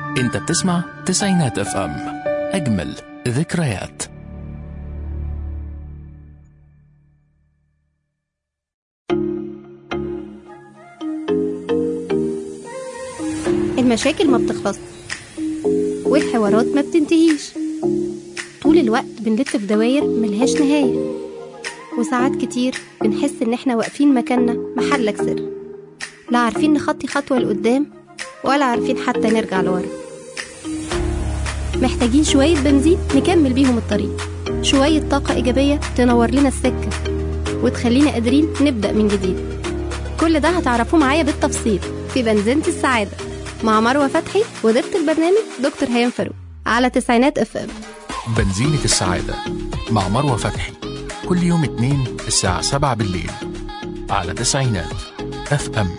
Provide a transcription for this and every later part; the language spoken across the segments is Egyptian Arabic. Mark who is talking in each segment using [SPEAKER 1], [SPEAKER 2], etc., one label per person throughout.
[SPEAKER 1] انت بتسمع تسعينات اف ام اجمل ذكريات
[SPEAKER 2] المشاكل ما بتخلص والحوارات ما بتنتهيش طول الوقت بنلف في دواير ملهاش نهاية وساعات كتير بنحس إن إحنا واقفين مكاننا محلك سر لا عارفين نخطي خطوة لقدام ولا عارفين حتى نرجع لورا محتاجين شوية بنزين نكمل بيهم الطريق شوية طاقة إيجابية تنور لنا السكة وتخلينا قادرين نبدأ من جديد كل ده هتعرفوه معايا بالتفصيل في بنزينة السعادة مع مروة فتحي وضيفة البرنامج دكتور هيام فاروق على تسعينات اف ام
[SPEAKER 1] بنزينة السعادة مع مروة فتحي كل يوم اثنين الساعة 7 بالليل على تسعينات اف ام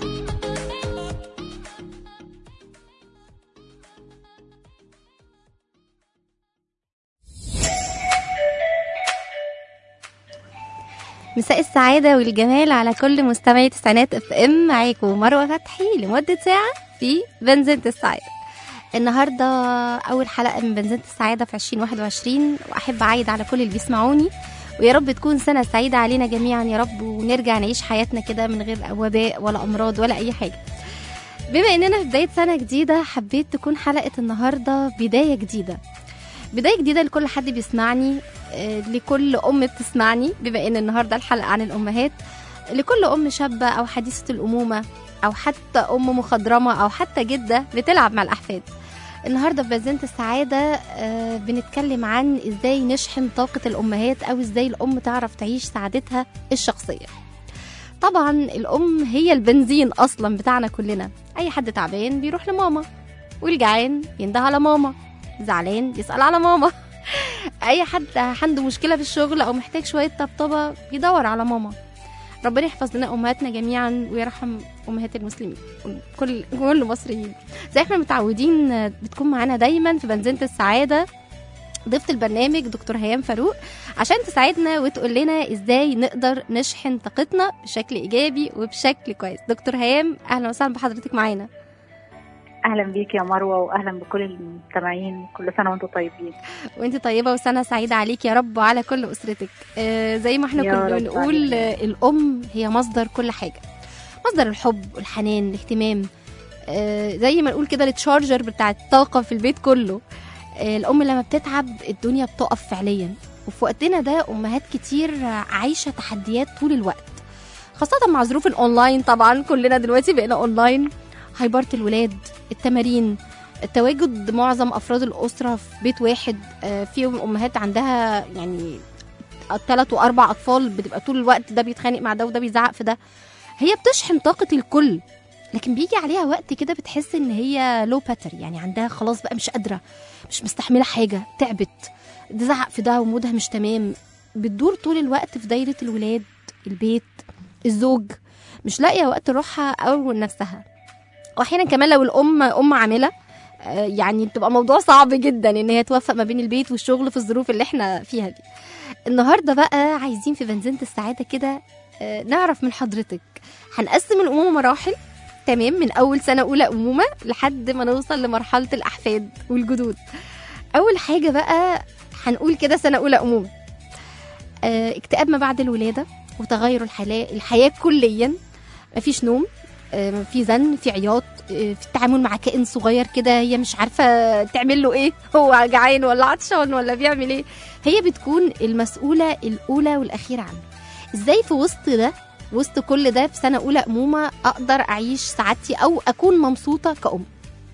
[SPEAKER 2] مساء السعادة والجمال على كل مستمعي تسعينات اف ام معاكم مروة فتحي لمدة ساعة في بنزينة السعادة النهاردة أول حلقة من بنزينة السعادة في 2021 وأحب أعيد على كل اللي بيسمعوني ويا رب تكون سنة سعيدة علينا جميعا يا رب ونرجع نعيش حياتنا كده من غير وباء ولا أمراض ولا أي حاجة بما إننا في بداية سنة جديدة حبيت تكون حلقة النهاردة بداية جديدة بداية جديدة لكل حد بيسمعني آه، لكل أم بتسمعني بما إن النهاردة الحلقة عن الأمهات لكل أم شابة أو حديثة الأمومة أو حتى أم مخضرمة أو حتى جدة بتلعب مع الأحفاد النهاردة في بنزينة السعادة آه، بنتكلم عن إزاي نشحن طاقة الأمهات أو إزاي الأم تعرف تعيش سعادتها الشخصية طبعا الأم هي البنزين أصلا بتاعنا كلنا أي حد تعبان بيروح لماما والجعان ينده على ماما زعلان يسأل على ماما اي حد عنده مشكله في الشغل او محتاج شويه طبطبه بيدور على ماما ربنا يحفظ لنا امهاتنا جميعا ويرحم امهات المسلمين كل كل المصريين زي احنا متعودين بتكون معانا دايما في بنزينه السعاده ضيفة البرنامج دكتور هيام فاروق عشان تساعدنا وتقول لنا ازاي نقدر نشحن طاقتنا بشكل ايجابي وبشكل كويس دكتور هيام اهلا وسهلا بحضرتك معانا
[SPEAKER 3] اهلا بيك يا مروه واهلا بكل المستمعين كل سنه وانتم طيبين
[SPEAKER 2] وانت طيبة وسنة سعيدة عليك يا رب وعلى كل أسرتك آه زي ما احنا
[SPEAKER 3] يا
[SPEAKER 2] كنا
[SPEAKER 3] رب
[SPEAKER 2] بنقول
[SPEAKER 3] آمين.
[SPEAKER 2] آه الأم هي مصدر كل حاجة مصدر الحب والحنان الاهتمام آه زي ما نقول كده التشارجر بتاع الطاقة في البيت كله آه الأم لما بتتعب الدنيا بتقف فعليا وفي وقتنا ده أمهات كتير عايشة تحديات طول الوقت خاصة مع ظروف الأونلاين طبعا كلنا دلوقتي بقينا أونلاين هايبرة الولاد التمارين تواجد معظم افراد الاسره في بيت واحد آه، فيهم امهات عندها يعني ثلاث واربع اطفال بتبقى طول الوقت ده بيتخانق مع ده وده بيزعق في ده هي بتشحن طاقه الكل لكن بيجي عليها وقت كده بتحس ان هي لو باتر يعني عندها خلاص بقى مش قادره مش مستحمله حاجه تعبت تزعق في ده ومودها مش تمام بتدور طول الوقت في دايره الولاد البيت الزوج مش لاقيه وقت روحها او لنفسها واحيانا كمان لو الام ام عامله آه، يعني بتبقى موضوع صعب جدا ان هي توفق ما بين البيت والشغل في الظروف اللي احنا فيها دي النهارده بقى عايزين في بنزينة السعاده كده آه، نعرف من حضرتك هنقسم الامومه مراحل تمام من اول سنه اولى امومه لحد ما نوصل لمرحله الاحفاد والجدود اول حاجه بقى هنقول كده سنه اولى امومه آه، اكتئاب ما بعد الولاده وتغير الحياه الحياه كليا مفيش نوم آه، في زن في عياط آه، في التعامل مع كائن صغير كده هي مش عارفه تعمل له ايه هو جعان ولا عطشان ولا بيعمل ايه هي بتكون المسؤوله الاولى والاخيره عنه ازاي في وسط ده وسط كل ده في سنه اولى امومه اقدر اعيش سعادتي او اكون مبسوطه كأم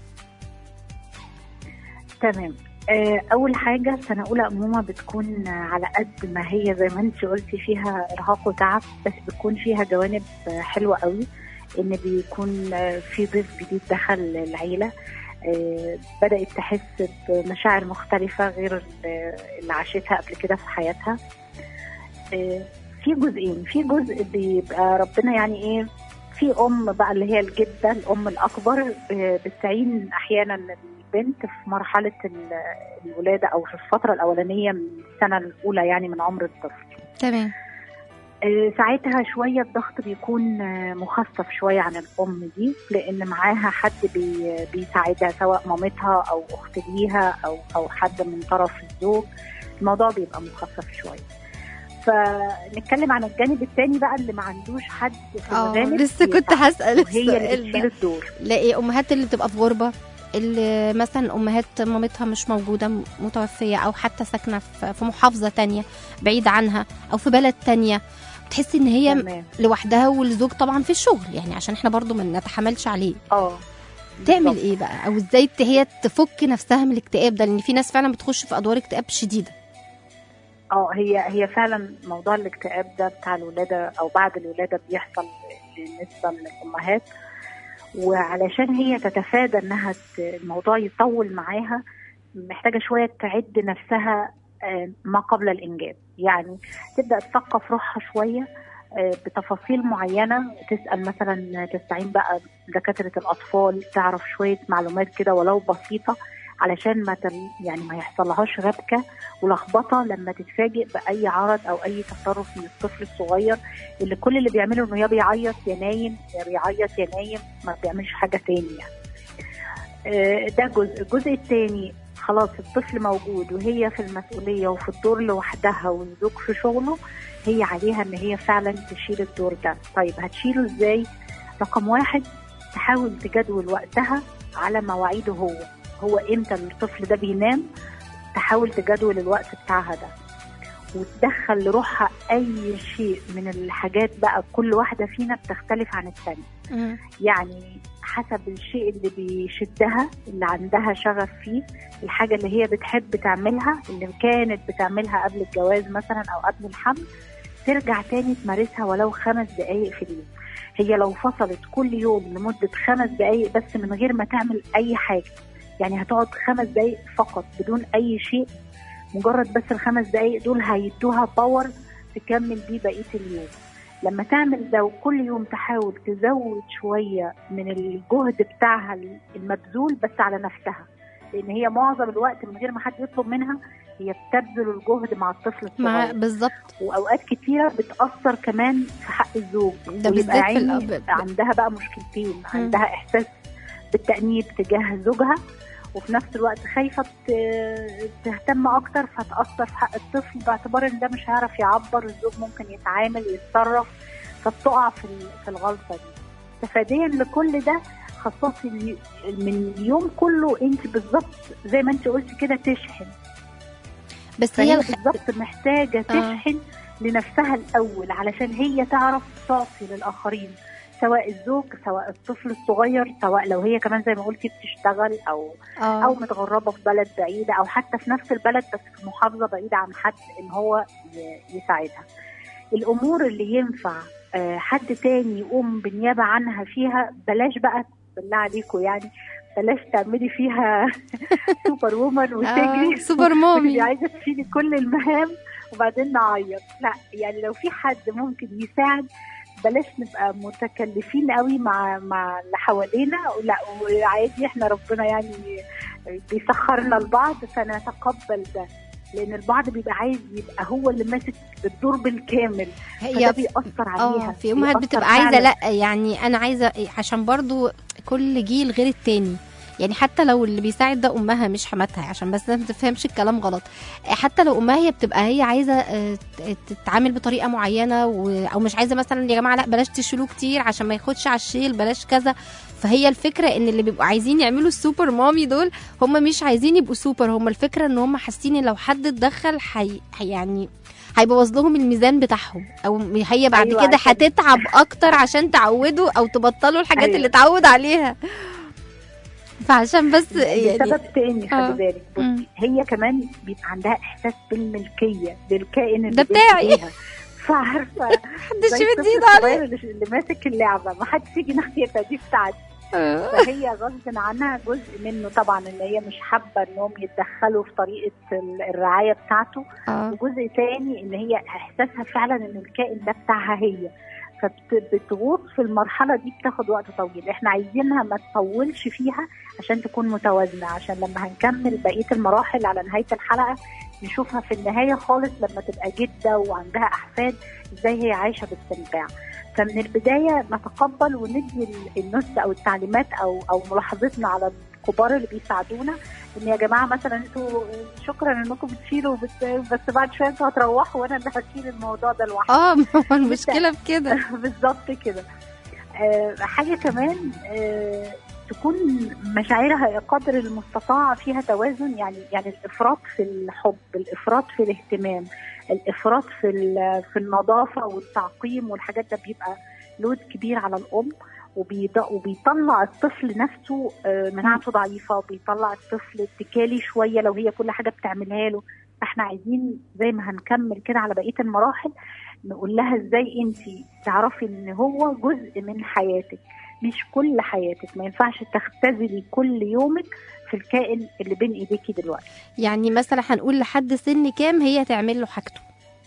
[SPEAKER 3] تمام آه، اول حاجه سنه اولى امومه بتكون آه، على قد ما هي زي ما انت قلتي فيها ارهاق وتعب بس بتكون فيها جوانب آه، حلوه قوي ان بيكون آه، في ضيف جديد دخل العيله آه، بدات تحس بمشاعر مختلفه غير ال- اللي عاشتها قبل كده في حياتها آه، في جزئين في جزء بيبقى ربنا يعني ايه في ام بقى اللي هي الجده الام الاكبر ب- بتعين احيانا البنت في مرحله ال- الولاده او في الفتره الاولانيه من السنه الاولى يعني من عمر الطفل
[SPEAKER 2] تمام
[SPEAKER 3] آه، ساعتها شوية الضغط بيكون آه، مخفف شوية عن الأم دي لأن معاها حد بي بيساعدها سواء مامتها أو أخت ليها أو أو حد من طرف الزوج الموضوع بيبقى مخفف شوية فنتكلم عن الجانب التاني بقى اللي ما عندوش حد في
[SPEAKER 2] اه
[SPEAKER 3] الغالب
[SPEAKER 2] لسه كنت
[SPEAKER 3] بيساعد.
[SPEAKER 2] هسال
[SPEAKER 3] وهي اللي
[SPEAKER 2] السؤال
[SPEAKER 3] بتشيل
[SPEAKER 2] ده
[SPEAKER 3] الدور
[SPEAKER 2] لاقي امهات اللي بتبقى في غربه اللي مثلا امهات مامتها مش موجوده م- متوفيه او حتى ساكنه في في محافظه تانية بعيده عنها او في بلد تانية تحسي ان هي
[SPEAKER 3] تمام
[SPEAKER 2] لوحدها والزوج طبعا في الشغل يعني عشان احنا برضو ما نتحملش عليه
[SPEAKER 3] اه
[SPEAKER 2] تعمل
[SPEAKER 3] بالظبط.
[SPEAKER 2] ايه بقى او ازاي ت- هي تفك نفسها من الاكتئاب ده لان في ناس فعلا بتخش في ادوار اكتئاب شديده
[SPEAKER 3] اه هي هي فعلا موضوع الاكتئاب ده بتاع الولاده او بعد الولاده بيحصل بالنسبه للامهات وعلشان هي تتفادى انها ت- الموضوع يطول معاها محتاجه شويه تعد نفسها آه، ما قبل الانجاب يعني تبدا تثقف روحها شويه آه، بتفاصيل معينه تسال مثلا تستعين بقى دكاتره الاطفال تعرف شويه معلومات كده ولو بسيطه علشان ما تل يعني ما يحصلهاش ربكه ولخبطه لما تتفاجئ باي عرض او اي تصرف من الطفل الصغير اللي كل اللي بيعمله انه يا بيعيط يا نايم يا بيعيط يا نايم ما بيعملش حاجه تاني يعني. آه، ده جزء الجزء الثاني خلاص الطفل موجود وهي في المسؤوليه وفي الدور لوحدها والزوج في شغله هي عليها ان هي فعلا تشيل الدور ده طيب هتشيله ازاي رقم واحد تحاول تجدول وقتها على مواعيده هو هو امتى الطفل ده بينام تحاول تجدول الوقت بتاعها ده وتدخل لروحها اي شيء من الحاجات بقى كل واحده فينا بتختلف عن الثانيه يعني حسب الشيء اللي بيشدها اللي عندها شغف فيه الحاجة اللي هي بتحب تعملها اللي كانت بتعملها قبل الجواز مثلا أو قبل الحمل ترجع تاني تمارسها ولو خمس دقايق في اليوم هي لو فصلت كل يوم لمدة خمس دقايق بس من غير ما تعمل أي حاجة يعني هتقعد خمس دقايق فقط بدون أي شيء مجرد بس الخمس دقايق دول هيدوها باور تكمل بيه بقية اليوم لما تعمل ده وكل يوم تحاول تزود شوية من الجهد بتاعها المبذول بس على نفسها لأن هي معظم الوقت من غير ما حد يطلب منها هي بتبذل الجهد مع الطفل
[SPEAKER 2] مع
[SPEAKER 3] الصغير
[SPEAKER 2] بالظبط
[SPEAKER 3] وأوقات كتيرة بتأثر كمان في حق الزوج
[SPEAKER 2] ده
[SPEAKER 3] ويبقى
[SPEAKER 2] بالذات في
[SPEAKER 3] عيني
[SPEAKER 2] الأب
[SPEAKER 3] عندها بقى مشكلتين عندها إحساس بالتأنيب تجاه زوجها وفي نفس الوقت خايفة ت- تهتم أكتر فتأثر في حق الطفل باعتبار إن ده مش هيعرف يعبر الزوج ممكن يتعامل ويتصرف فبتقع في ال- في الغلطة دي تفاديا لكل ده خصصي الي- من اليوم كله انت بالظبط زي ما انت قلتي كده تشحن
[SPEAKER 2] بس هي
[SPEAKER 3] فهي
[SPEAKER 2] الخ...
[SPEAKER 3] بالظبط محتاجة تشحن لنفسها الأول علشان هي تعرف تعطي للآخرين سواء الزوج سواء الطفل الصغير سواء لو هي كمان زي ما قلتي بتشتغل أو او
[SPEAKER 2] اه
[SPEAKER 3] متغربه في بلد بعيده او حتى في نفس البلد بس في محافظه بعيده عن حد ان هو ي- يساعدها الامور اللي ينفع آه، حد تاني يقوم بالنيابه عنها فيها بلاش بقى بالله عليكم يعني بلاش تعملي فيها سوبر وومن
[SPEAKER 2] آه،
[SPEAKER 3] وتجري
[SPEAKER 2] سوبر
[SPEAKER 3] وتبقي
[SPEAKER 2] مامي
[SPEAKER 3] عايزه تشيلي كل المهام وبعدين نعيط لا يعني لو في حد ممكن يساعد بلاش نبقى متكلفين قوي مع مع اللي حوالينا لا وعادي احنا ربنا يعني بيسخرنا لبعض فنتقبل ده لان البعض بيبقى عايز يبقى هو اللي ماسك الدور بالكامل فده
[SPEAKER 2] هي
[SPEAKER 3] بيأثر عليها
[SPEAKER 2] اه في امهات
[SPEAKER 3] بيأثر
[SPEAKER 2] بتبقى عايزه
[SPEAKER 3] فعلاً.
[SPEAKER 2] لا يعني انا عايزه عشان برضو كل جيل غير التاني يعني حتى لو اللي بيساعد ده امها مش حماتها عشان بس ما تفهمش الكلام غلط حتى لو امها هي بتبقى هي عايزه آه، ت- تتعامل بطريقه معينه و... او مش عايزه مثلا يا جماعه لا بلاش تشيلوه كتير عشان ما ياخدش على الشيل بلاش كذا فهي الفكره ان اللي بيبقوا عايزين يعملوا السوبر مامي دول هم مش عايزين يبقوا سوبر هم الفكره ان هم حاسين ان لو حد اتدخل حي... حي- يعني هيبوظ لهم الميزان بتاعهم او هي بعد
[SPEAKER 3] أيوة،
[SPEAKER 2] كده
[SPEAKER 3] عشان-
[SPEAKER 2] هتتعب اكتر عشان تعودوا او تبطلوا الحاجات
[SPEAKER 3] أيوة.
[SPEAKER 2] اللي اتعود عليها فعشان بس يعني
[SPEAKER 3] لسبب تاني
[SPEAKER 2] آه.
[SPEAKER 3] خلي بالك
[SPEAKER 2] مم.
[SPEAKER 3] بصي هي كمان بيبقى عندها احساس بالملكيه للكائن اللي
[SPEAKER 2] ده
[SPEAKER 3] بين
[SPEAKER 2] بتاعي.
[SPEAKER 3] إيديها. فعارفه
[SPEAKER 2] محدش
[SPEAKER 3] زي
[SPEAKER 2] يمد
[SPEAKER 3] الطفل
[SPEAKER 2] ايده عليه
[SPEAKER 3] الصغير اللي اللي ماسك اللعبه ما حدش يجي ناحيتها دي بتاعتي فهي غصب عنها جزء منه طبعا ان هي مش حابه انهم يتدخلوا في طريقه ال- الرعايه بتاعته
[SPEAKER 2] اه
[SPEAKER 3] وجزء تاني ان هي احساسها فعلا ان الكائن ده بتاعها هي فبتغوص في المرحله دي بتاخد وقت طويل احنا عايزينها ما تطولش فيها عشان تكون متوازنه عشان لما هنكمل بقيه المراحل على نهايه الحلقه نشوفها في النهايه خالص لما تبقى جده وعندها احفاد ازاي هي عايشه باستمتاع فمن البدايه نتقبل وندي ال- النص او التعليمات او او ملاحظتنا على الكبار اللي بيساعدونا ان يا جماعه مثلا انتوا شكرا انكم بتشيلوا بس, بس بعد شويه انتوا هتروحوا وانا اللي هشيل الموضوع ده لوحدي
[SPEAKER 2] اه ما هو المشكله في كده
[SPEAKER 3] بالظبط كده آه حاجه كمان آه تكون مشاعرها قدر المستطاع فيها توازن يعني يعني الافراط في الحب الافراط في الاهتمام الافراط في ال- في النظافه والتعقيم والحاجات ده بيبقى لود كبير على الام وبيض- وبيطلع الطفل نفسه آه، مناعته ضعيفه بيطلع الطفل اتكالي شويه لو هي كل حاجه بتعملها له احنا عايزين زي ما هنكمل كده على بقيه المراحل نقول لها ازاي انت تعرفي ان هو جزء من حياتك مش كل حياتك ما ينفعش تختزلي كل يومك في الكائن اللي بين ايديكي دلوقتي
[SPEAKER 2] يعني مثلا هنقول لحد سن كام هي تعمل له حاجته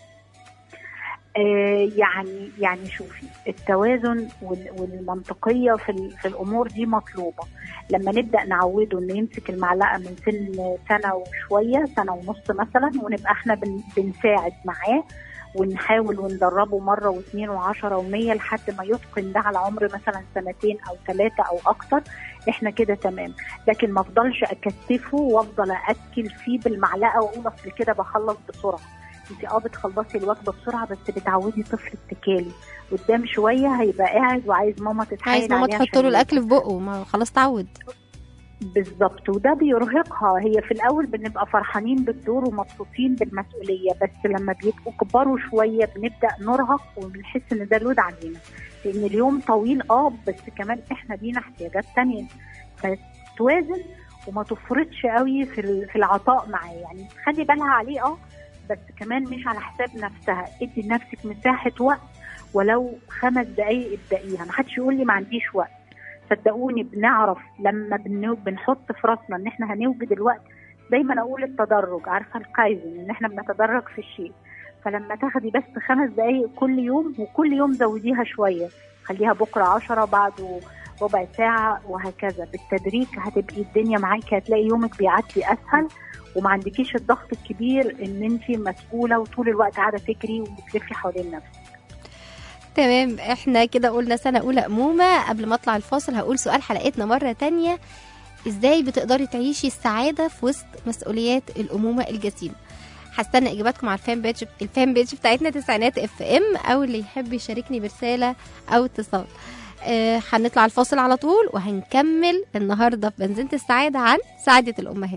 [SPEAKER 3] آه يعني يعني شوفي التوازن وال- والمنطقيه في ال- في الامور دي مطلوبه لما نبدا نعوده انه يمسك المعلقه من سن سنه وشويه سنه ونص مثلا ونبقى احنا بن بنساعد معاه ونحاول وندربه مره واثنين وعشرة ومية لحد ما يتقن ده على عمر مثلا سنتين او ثلاثه او اكتر احنا كده تمام لكن ما افضلش اكتفه وافضل اكل فيه بالمعلقه واقول اصل كده بخلص بسرعه انت اه بتخلصي الوجبه بسرعه بس بتعودي طفل اتكالي قدام شويه هيبقى قاعد وعايز ماما تتحايل
[SPEAKER 2] عايز ماما
[SPEAKER 3] عليه
[SPEAKER 2] تحط
[SPEAKER 3] عشان
[SPEAKER 2] له الاكل في بقه ما خلاص تعود
[SPEAKER 3] بالظبط وده بيرهقها هي في الاول بنبقى فرحانين بالدور ومبسوطين بالمسؤوليه بس لما بيبقوا كبروا شويه بنبدا نرهق وبنحس ان ده لود علينا لان اليوم طويل اه بس كمان احنا لينا احتياجات تانية فتوازن وما تفرطش قوي في ال- في العطاء معاه يعني خلي بالها عليه اه بس كمان مش على حساب نفسها ادي لنفسك مساحه وقت ولو خمس دقايق ابدأيها ما حدش يقول لي ما عنديش وقت صدقوني بنعرف لما بنو- بنحط في راسنا ان احنا هنوجد الوقت دايما اقول التدرج عارفه الكايزن ان احنا بنتدرج في الشيء فلما تاخدي بس خمس دقايق كل يوم وكل يوم زوديها شويه خليها بكره عشرة بعده ربع ساعة وهكذا بالتدريج هتبقي الدنيا معاكي هتلاقي يومك بيعدي أسهل وما عندكيش الضغط الكبير ان انت مسؤولة وطول الوقت قاعدة تجري وبتلفي حوالين نفسك
[SPEAKER 2] تمام احنا كده قلنا سنة أولى أمومة قبل ما أطلع الفاصل هقول سؤال حلقتنا مرة تانية ازاي بتقدري تعيشي السعادة في وسط مسؤوليات الأمومة الجسيمة هستنى اجاباتكم على الفان بيج الفان بيج بتاعتنا تسعينات اف ام او اللي يحب يشاركني برساله او اتصال آه، هنطلع الفاصل على طول وهنكمل النهارده في بنزينة السعادة عن سعادة الأمهات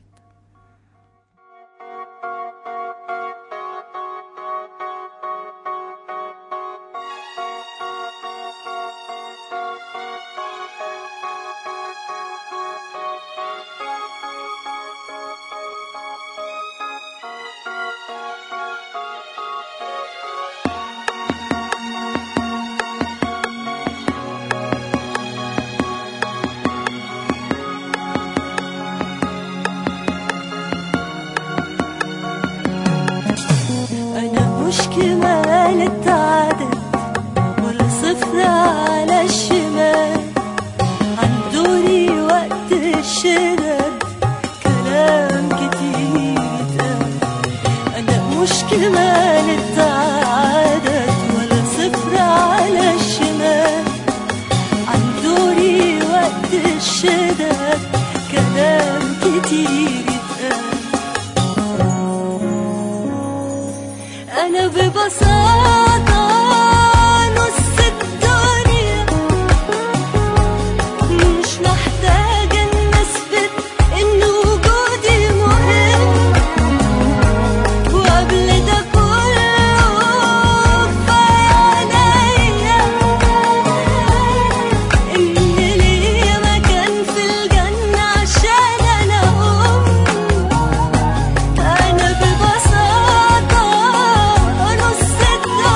[SPEAKER 4] أنا مش كمال التعدد ولا صفر على الشمال عندوني وقت الشدد كلام كتير اتقال أنا مش كمال التعدد ولا صفر على الشمال عندوني وقت الشدد كلام كتير اتقال أنا ببساطة نص الدنيا مش محتاجة إن أثبت إن وجودي مهم وقبل ده كله كفاية عليا إن ليا مكان في الجنة عشان أنا أم أنا ببساطة نص الدنيا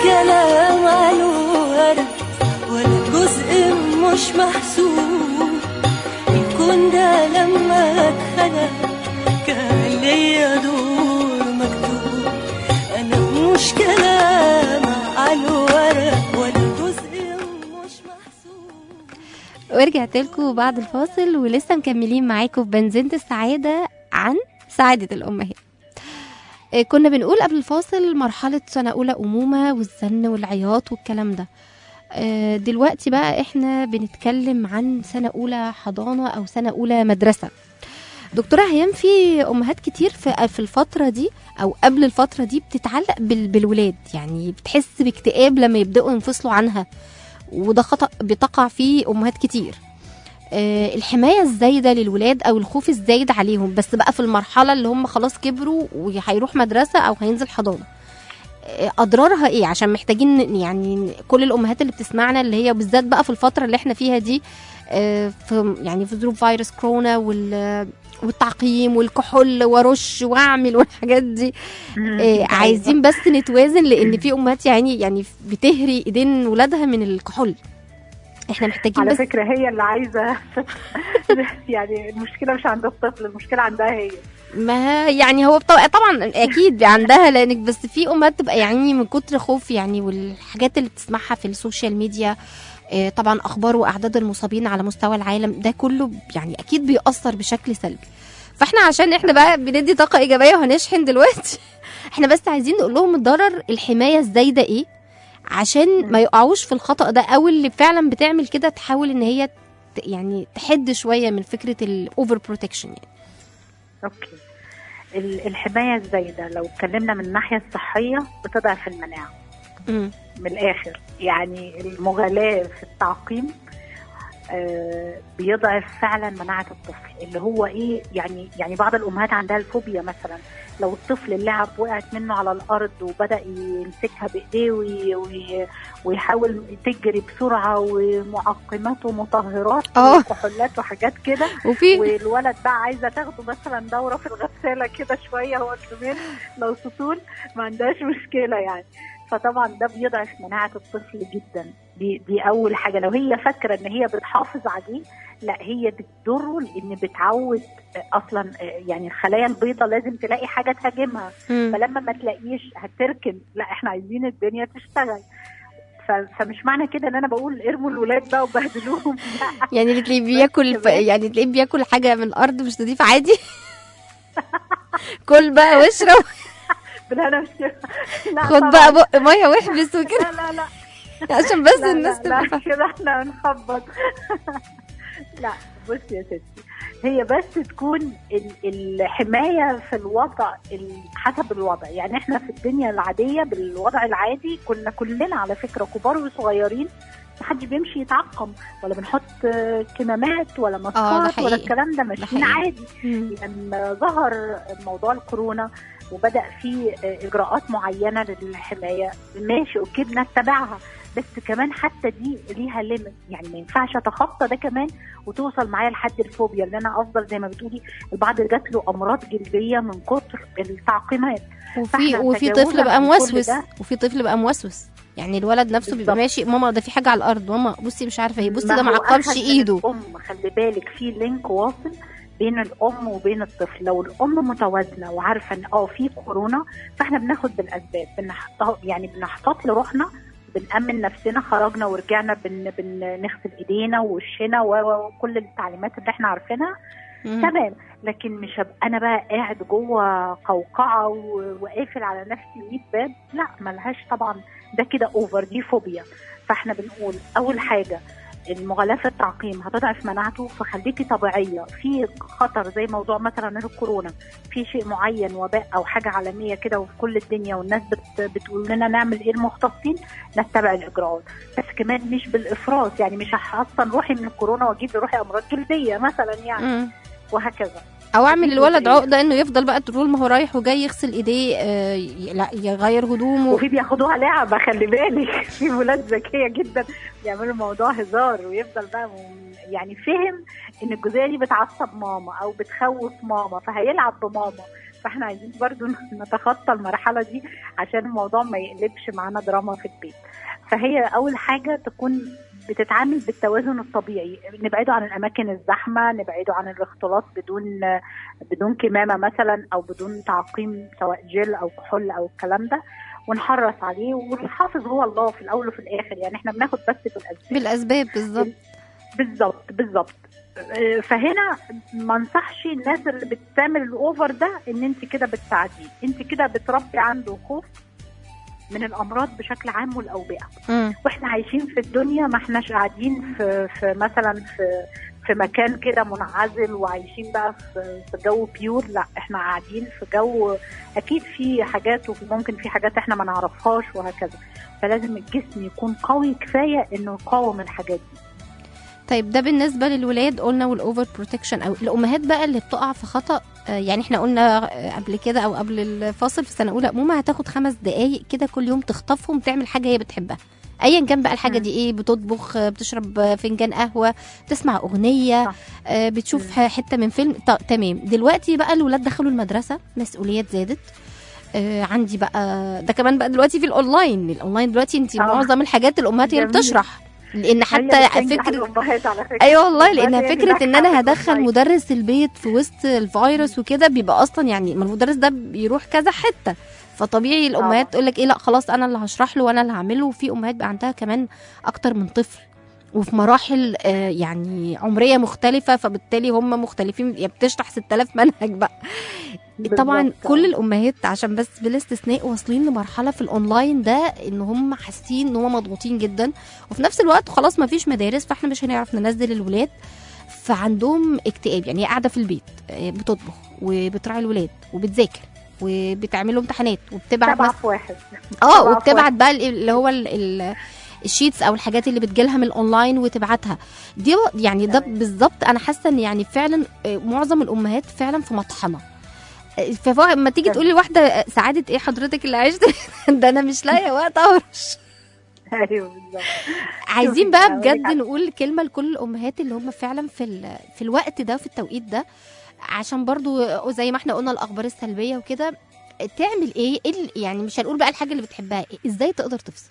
[SPEAKER 4] كلام على ورق ولا جزء مش محسوب الكون ده لما اتخلق كان ليا دور مكتوب انا مش كلام على ورق ولا جزء مش محسوب
[SPEAKER 2] ورجعت لكم بعد الفاصل ولسه مكملين معاكم في بنزينة السعادة عن سعادة الأمهات آه، كنا بنقول قبل الفاصل مرحلة سنة أولى أمومة والزن والعياط والكلام ده آه، دلوقتي بقى احنا بنتكلم عن سنة أولى حضانة أو سنة أولى مدرسة دكتورة هيام في أمهات كتير في في الفترة دي أو قبل الفترة دي بتتعلق بال- بالولاد يعني بتحس باكتئاب لما يبدأوا ينفصلوا عنها وده خطأ بتقع فيه أمهات كتير آه، الحماية الزايدة للولاد أو الخوف الزايد عليهم بس بقى في المرحلة اللي هم خلاص كبروا وهيروح مدرسة أو هينزل حضانة آه، أضرارها إيه عشان محتاجين ن- يعني كل الأمهات اللي بتسمعنا اللي هي بالذات بقى في الفترة اللي احنا فيها دي آه، في يعني في ظروف فيروس كورونا وال والتعقيم والكحول وارش واعمل والحاجات دي آه، عايزين بس نتوازن لان في امهات يعني يعني بتهري ايدين ولادها من الكحول احنا محتاجين
[SPEAKER 3] على
[SPEAKER 2] بس
[SPEAKER 3] فكرة هي اللي عايزة يعني المشكلة مش عند الطفل المشكلة عندها هي
[SPEAKER 2] ما يعني هو بطو... طبعا اكيد عندها لانك بس في امهات تبقى يعني من كتر خوف يعني والحاجات اللي بتسمعها في السوشيال ميديا آه، طبعا اخبار واعداد المصابين على مستوى العالم ده كله يعني اكيد بيأثر بشكل سلبي فاحنا عشان احنا بقى بندي طاقه ايجابيه وهنشحن دلوقتي احنا بس عايزين نقول لهم الضرر الحمايه الزايده ايه عشان ما يقعوش في الخطأ ده او اللي فعلا بتعمل كده تحاول ان هي ت- يعني تحد شويه من فكره الاوفر بروتكشن يعني
[SPEAKER 3] اوكي ال- الحماية الزايدة لو اتكلمنا من الناحية الصحية بتضعف المناعة
[SPEAKER 2] مم.
[SPEAKER 3] من الآخر يعني المغالاة في التعقيم آه، بيضعف فعلا مناعة الطفل اللي هو ايه يعني يعني بعض الامهات عندها الفوبيا مثلا لو الطفل اللعب وقعت منه على الارض وبدا يمسكها بايديه وي- وي- ويحاول تجري بسرعه ومعقمات ومطهرات
[SPEAKER 2] آه.
[SPEAKER 3] وكحولات وحاجات كده
[SPEAKER 2] وفي
[SPEAKER 3] والولد بقى عايزه تاخده مثلا دوره في الغساله كده شويه هو كمان لو سطول ما عندهاش مشكله يعني فطبعا ده بيضعف مناعه الطفل جدا دي دي اول حاجه لو هي فاكره ان هي بتحافظ عليه لا هي بتضره لان بتعود اصلا يعني الخلايا البيضاء لازم تلاقي حاجه تهاجمها
[SPEAKER 2] مم.
[SPEAKER 3] فلما ما تلاقيش هتركن لا احنا عايزين الدنيا تشتغل ف- فمش معنى كده ان انا بقول ارموا الولاد بقى وبهدلوهم لا
[SPEAKER 2] يعني اللي تلاقيه بياكل ف...
[SPEAKER 3] كمان.
[SPEAKER 2] يعني تلاقيه بياكل حاجه من الارض مش نضيف عادي كل بقى واشرب
[SPEAKER 3] بالهنا والشفا. لا
[SPEAKER 2] خد
[SPEAKER 3] طبعاً.
[SPEAKER 2] بقى بق ميه واحبس وكده
[SPEAKER 3] لا لا لا
[SPEAKER 2] عشان بس
[SPEAKER 3] لا
[SPEAKER 2] الناس
[SPEAKER 3] لا,
[SPEAKER 2] تبقى
[SPEAKER 3] لا
[SPEAKER 2] فاهمة.
[SPEAKER 3] كده احنا هنخبط لا بصي يا ستي هي بس تكون ال- الحمايه في الوضع ال- حسب الوضع يعني احنا في الدنيا العاديه بالوضع العادي كنا كلنا على فكره كبار وصغيرين محدش بيمشي يتعقم ولا بنحط آه، كمامات ولا ماسكات
[SPEAKER 2] حقيقي.
[SPEAKER 3] ولا الكلام ده ماشيين
[SPEAKER 2] حقيقي.
[SPEAKER 3] عادي
[SPEAKER 2] مم.
[SPEAKER 3] لما ظهر موضوع الكورونا وبدا في اجراءات معينه للحمايه ماشي اوكي بنتبعها بس كمان حتى دي ليها ليميت يعني ما ينفعش اتخطى ده كمان وتوصل معايا لحد الفوبيا اللي انا افضل زي ما بتقولي البعض جات له امراض جلديه من كتر التعقيمات
[SPEAKER 2] وفي
[SPEAKER 3] فإحنا
[SPEAKER 2] وفي
[SPEAKER 3] تجاوزا
[SPEAKER 2] طفل بقى
[SPEAKER 3] عن كل
[SPEAKER 2] موسوس
[SPEAKER 3] ده.
[SPEAKER 2] وفي طفل بقى موسوس يعني الولد نفسه بيبقى
[SPEAKER 3] بالظبط.
[SPEAKER 2] ماشي ماما ده في حاجه على الارض ماما بصي مش عارفه ايه بصي
[SPEAKER 3] ما
[SPEAKER 2] ده ما
[SPEAKER 3] هو
[SPEAKER 2] عقمش
[SPEAKER 3] أخذ من
[SPEAKER 2] ايده
[SPEAKER 3] الام خلي بالك في لينك واصل بين الام وبين الطفل لو الام متوازنه وعارفه ان اه في كورونا فاحنا بناخد بالاسباب بنحط يعني بنحتاط لروحنا بنأمن نفسنا خرجنا ورجعنا بن بنغسل ايدينا ووشنا و- و- وكل التعليمات اللي احنا عارفينها
[SPEAKER 2] مم.
[SPEAKER 3] تمام لكن مش هبقى انا بقى قاعد جوه قوقعه و- وقافل على نفسي 100 باب لا ملهاش طبعا ده كده اوفر دي فوبيا فاحنا بنقول اول حاجه المغالاة في التعقيم هتضعف مناعته فخليكي طبيعية في خطر زي موضوع مثلا الكورونا في شيء معين وباء أو حاجة عالمية كده وفي كل الدنيا والناس بت بتقول لنا نعمل إيه المختصين نتبع الإجراءات بس كمان مش بالإفراط يعني مش هحصن روحي من الكورونا وأجيب لروحي أمراض جلدية مثلا يعني
[SPEAKER 2] مم.
[SPEAKER 3] وهكذا
[SPEAKER 2] او اعمل
[SPEAKER 3] دي
[SPEAKER 2] الولد
[SPEAKER 3] جزئية.
[SPEAKER 2] عقده انه يفضل بقى طول ما هو رايح وجاي يغسل ايديه آه، ي- لا يغير هدومه
[SPEAKER 3] وفي بياخدوها لعبة خلي بالك في ولاد ذكية جدا بيعملوا الموضوع هزار ويفضل بقى م- يعني فهم ان الجزئية دي بتعصب ماما او بتخوف ماما فهيلعب بماما فاحنا عايزين برضو نتخطى المرحله دي عشان الموضوع ما يقلبش معانا دراما في البيت فهي اول حاجه تكون بتتعامل بالتوازن الطبيعي نبعده عن الاماكن الزحمه نبعده عن الاختلاط بدون بدون كمامه مثلا او بدون تعقيم سواء جل او كحول او الكلام ده ونحرص عليه والحافظ هو الله في الاول وفي الاخر يعني احنا بناخد بس بالاسباب
[SPEAKER 2] بالاسباب بالظبط
[SPEAKER 3] بالظبط بالظبط آه، فهنا ما انصحش الناس اللي بتعمل الاوفر ده ان انت كده بتساعديه انت كده بتربي عنده خوف من الامراض بشكل عام والاوبئه
[SPEAKER 2] مم.
[SPEAKER 3] واحنا عايشين في الدنيا ما احناش قاعدين في, في مثلا في في مكان كده منعزل وعايشين بقى في, في جو بيور لا احنا قاعدين في جو اكيد في حاجات وممكن في حاجات احنا ما نعرفهاش وهكذا فلازم الجسم يكون قوي كفايه انه يقاوم الحاجات دي
[SPEAKER 2] طيب ده بالنسبه للولاد قلنا والاوفر بروتكشن او الامهات بقى اللي بتقع في خطا آه، يعني احنا قلنا آه، قبل كده او قبل الفاصل في سنه اولى امومه هتاخد خمس دقائق كده كل يوم تخطفهم تعمل حاجه هي بتحبها ايا كان بقى الحاجه
[SPEAKER 3] مم.
[SPEAKER 2] دي ايه بتطبخ آه، بتشرب آه، فنجان قهوه بتسمع اغنيه
[SPEAKER 3] صح.
[SPEAKER 2] آه، بتشوف حته من فيلم ط- تمام دلوقتي بقى الولاد دخلوا المدرسه مسؤوليات زادت آه، عندي بقى ده كمان بقى دلوقتي في الاونلاين الاونلاين دلوقتي انت
[SPEAKER 3] آه.
[SPEAKER 2] معظم الحاجات الامهات هي اللي
[SPEAKER 3] جميل.
[SPEAKER 2] بتشرح لان
[SPEAKER 3] هي
[SPEAKER 2] حتى
[SPEAKER 3] اللي بتنجح
[SPEAKER 2] فكره
[SPEAKER 3] الأمهات على فكره
[SPEAKER 2] ايوه والله
[SPEAKER 3] الأمهات
[SPEAKER 2] لانها
[SPEAKER 3] هي اللي
[SPEAKER 2] فكره ان
[SPEAKER 3] ناجحة
[SPEAKER 2] انا
[SPEAKER 3] في
[SPEAKER 2] هدخل
[SPEAKER 3] الأونلاين.
[SPEAKER 2] مدرس البيت في وسط الفيروس وكده بيبقى اصلا يعني ما المدرس ده بيروح كذا حته فطبيعي الامهات
[SPEAKER 3] آه.
[SPEAKER 2] تقول لك ايه لا خلاص انا اللي هشرح له وانا اللي هعمله وفي امهات بقى عندها كمان اكتر من طفل وفي مراحل آه، يعني عمريه مختلفه فبالتالي هم مختلفين يعني بتشرح 6000 منهج بقى طبعا
[SPEAKER 3] بالظبط.
[SPEAKER 2] كل الامهات عشان بس بلا استثناء واصلين لمرحله في الاونلاين ده ان هم حاسين ان هم مضغوطين جدا وفي نفس الوقت خلاص ما فيش مدارس فاحنا مش هنعرف ننزل الولاد فعندهم اكتئاب يعني هي قاعده في البيت آه، بتطبخ وبتراعي الولاد وبتذاكر وبتعمل له امتحانات وبتبعت
[SPEAKER 3] سبعة
[SPEAKER 2] مثلا
[SPEAKER 3] في واحد
[SPEAKER 2] اه
[SPEAKER 3] سبعة في
[SPEAKER 2] وبتبعت
[SPEAKER 3] واحد.
[SPEAKER 2] بقى ال- اللي هو ال ال الشيتس او الحاجات اللي بتجيلها من الاونلاين وتبعتها دي يعني ده
[SPEAKER 3] تمام.
[SPEAKER 2] بالظبط انا حاسه ان يعني فعلا آه، معظم الامهات فعلا في مطحنه فما تيجي
[SPEAKER 3] تمام.
[SPEAKER 2] تقولي لواحده آه، سعاده ايه حضرتك اللي عشت ده انا مش لاقيه وقت اهرش
[SPEAKER 3] ايوه بالظبط
[SPEAKER 2] عايزين
[SPEAKER 3] شوفي،
[SPEAKER 2] بقى
[SPEAKER 3] هقولك
[SPEAKER 2] بجد
[SPEAKER 3] على-
[SPEAKER 2] نقول كلمه لكل الامهات اللي هم فعلا في ال- في الوقت ده في التوقيت ده عشان برضو زي ما احنا قلنا الاخبار السلبيه وكده تعمل ايه إيه ال- يعني مش هنقول بقى الحاجه اللي بتحبها إيه؟ ازاي تقدر تفصل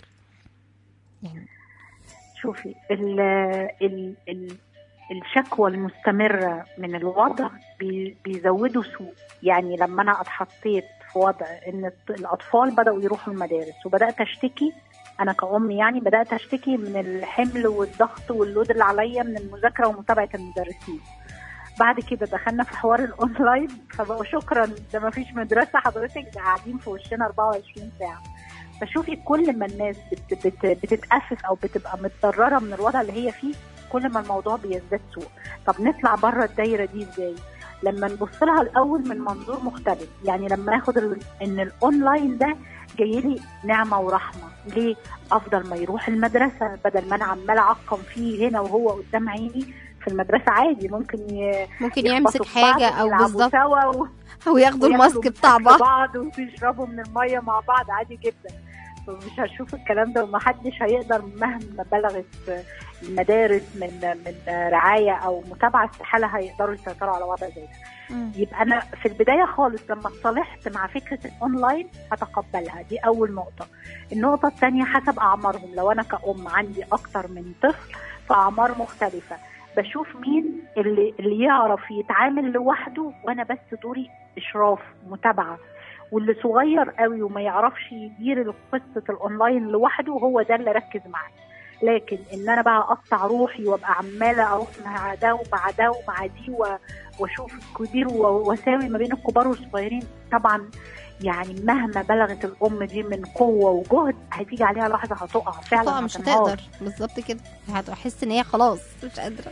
[SPEAKER 2] يعني
[SPEAKER 3] شوفي ال ال ال الشكوى المستمرة من الوضع بي- بيزودوا سوء يعني لما أنا اتحطيت في وضع إن الط- الأطفال بدأوا يروحوا المدارس وبدأت أشتكي أنا كأم يعني بدأت أشتكي من الحمل والضغط واللود اللي عليا من المذاكرة ومتابعة المدرسين بعد كده دخلنا في حوار الاونلاين فبقوا شكرا ده ما فيش مدرسه حضرتك ده قاعدين في وشنا 24 ساعه فشوفي كل ما الناس بت بت بتتأسف او بتبقى متضرره من الوضع اللي هي فيه كل ما الموضوع بيزداد سوء طب نطلع بره الدايره دي ازاي لما نبص لها الاول من منظور مختلف يعني لما اخد ال- ان الاونلاين ده جاي لي نعمه ورحمه ليه افضل ما يروح المدرسه بدل ما انا عمال اعقم فيه هنا وهو قدام عيني في المدرسه عادي ممكن ي...
[SPEAKER 2] ممكن
[SPEAKER 3] يخبطوا
[SPEAKER 2] يمسك
[SPEAKER 3] في بعض
[SPEAKER 2] حاجه او
[SPEAKER 3] ويلعبوا
[SPEAKER 2] بالظبط
[SPEAKER 3] سوا و...
[SPEAKER 2] او ياخدوا الماسك
[SPEAKER 3] وياكلوا
[SPEAKER 2] بتاع
[SPEAKER 3] أكل
[SPEAKER 2] بعض
[SPEAKER 3] بعض ويشربوا من الميه مع بعض عادي جدا فمش هشوف الكلام ده ومحدش هيقدر مهما بلغت المدارس من من رعايه او متابعه استحاله هيقدروا يسيطروا على وضع زي ده
[SPEAKER 2] مم.
[SPEAKER 3] يبقى انا في البدايه خالص لما اتصالحت مع فكره الاونلاين هتقبلها دي اول نقطه النقطه الثانيه حسب اعمارهم لو انا كأم عندي اكتر من طفل في اعمار مختلفه بشوف مين اللي اللي يعرف يتعامل لوحده وانا بس دوري اشراف متابعه واللي صغير قوي وما يعرفش يدير قصه الاونلاين لوحده هو ده اللي ركز معاه لكن ان انا بقى اقطع روحي وابقى عماله اروح مع ده ومع ده ومع دي و- واشوف الكبير و- واساوي ما بين الكبار والصغيرين طبعا يعني مهما بلغت الام دي من قوه وجهد هتيجي عليها لحظه هتقع فعلا
[SPEAKER 2] طبعا مش
[SPEAKER 3] هتنهار.
[SPEAKER 2] هتقدر بالظبط كده هتحس ان هي خلاص مش قادره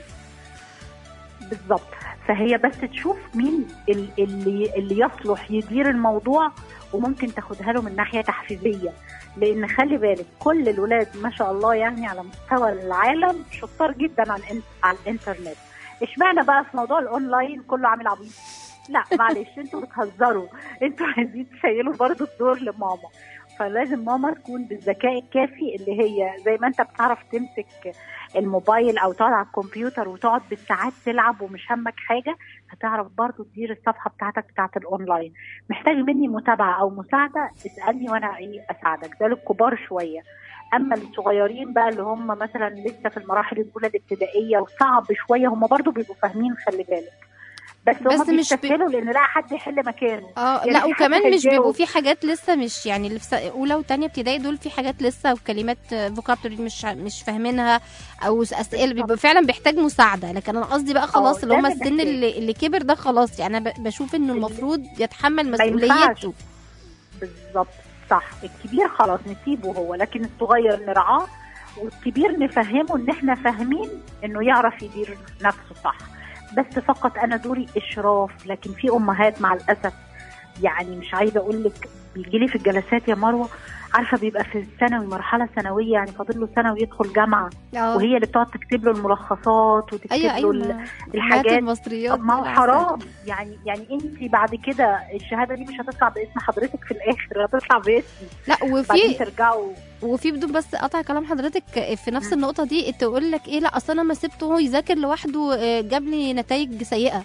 [SPEAKER 3] بالظبط فهي بس تشوف مين ال- اللي اللي يصلح يدير الموضوع وممكن تاخدها له من ناحيه تحفيزيه لان خلي بالك كل الولاد ما شاء الله يعني على مستوى العالم شطار جدا على الإن- على الانترنت اشمعنى بقى في موضوع الاونلاين كله عامل عبيط لا معلش انتوا بتهزروا انتوا عايزين تشيلوا برضو الدور لماما فلازم ماما تكون بالذكاء الكافي اللي هي زي ما انت بتعرف تمسك الموبايل او تقعد على الكمبيوتر وتقعد بالساعات تلعب ومش همك حاجه هتعرف برضو تدير الصفحه بتاعتك بتاعت الاونلاين محتاج مني متابعه او مساعده اسالني وانا ايه اساعدك ده للكبار شويه اما الصغيرين بقى اللي هم مثلا لسه في المراحل الاولى الابتدائيه وصعب شويه هم برضو بيبقوا فاهمين خلي بالك بس,
[SPEAKER 2] بس
[SPEAKER 3] هم
[SPEAKER 2] مش بي-
[SPEAKER 3] بيستسهلوا لان لا حد يحل مكانه
[SPEAKER 2] اه
[SPEAKER 3] يعني
[SPEAKER 2] لا
[SPEAKER 3] في حد
[SPEAKER 2] وكمان مش
[SPEAKER 3] هيجاوب.
[SPEAKER 2] بيبقوا في حاجات لسه مش يعني اللي في س- اولى وثانيه ابتدائي دول في حاجات لسه وكلمات فوكابتوري مش مش فاهمينها او اسئله بيبقى فعلا بيحتاج مساعده لكن انا قصدي بقى خلاص
[SPEAKER 3] اه،
[SPEAKER 2] اللي هم
[SPEAKER 3] لازم
[SPEAKER 2] السن
[SPEAKER 3] محتاج.
[SPEAKER 2] اللي, اللي كبر ده خلاص يعني انا ب- بشوف انه المفروض يتحمل
[SPEAKER 3] ينفعش.
[SPEAKER 2] مسؤوليته
[SPEAKER 3] بالظبط صح الكبير خلاص نسيبه هو لكن الصغير نرعاه والكبير نفهمه ان احنا فاهمين انه يعرف يدير نفسه صح بس فقط انا دوري اشراف لكن في امهات مع الاسف يعني مش عايزه اقول لك بيجي لي في الجلسات يا مروه عارفه بيبقى في الثانوي مرحله ثانويه يعني فاضل له سنه ويدخل جامعه
[SPEAKER 2] اه
[SPEAKER 3] وهي اللي بتقعد تكتب له الملخصات وتكتب
[SPEAKER 2] ايوه
[SPEAKER 3] له
[SPEAKER 2] ايوه
[SPEAKER 3] ال-
[SPEAKER 2] ما-
[SPEAKER 3] الحاجات
[SPEAKER 2] الحاجات المصريات
[SPEAKER 3] طب ما هو
[SPEAKER 2] دول
[SPEAKER 3] حرام يعني يعني انت بعد كده الشهاده دي مش هتطلع باسم حضرتك في الاخر هتطلع باسمي
[SPEAKER 2] لا
[SPEAKER 3] بعدين
[SPEAKER 2] وفي
[SPEAKER 3] ترجعوا
[SPEAKER 2] وفي بدون بس قطع كلام حضرتك في نفس النقطه دي تقول لك ايه لا اصل انا ما سبته هو يذاكر لوحده آه، جاب لي نتائج سيئه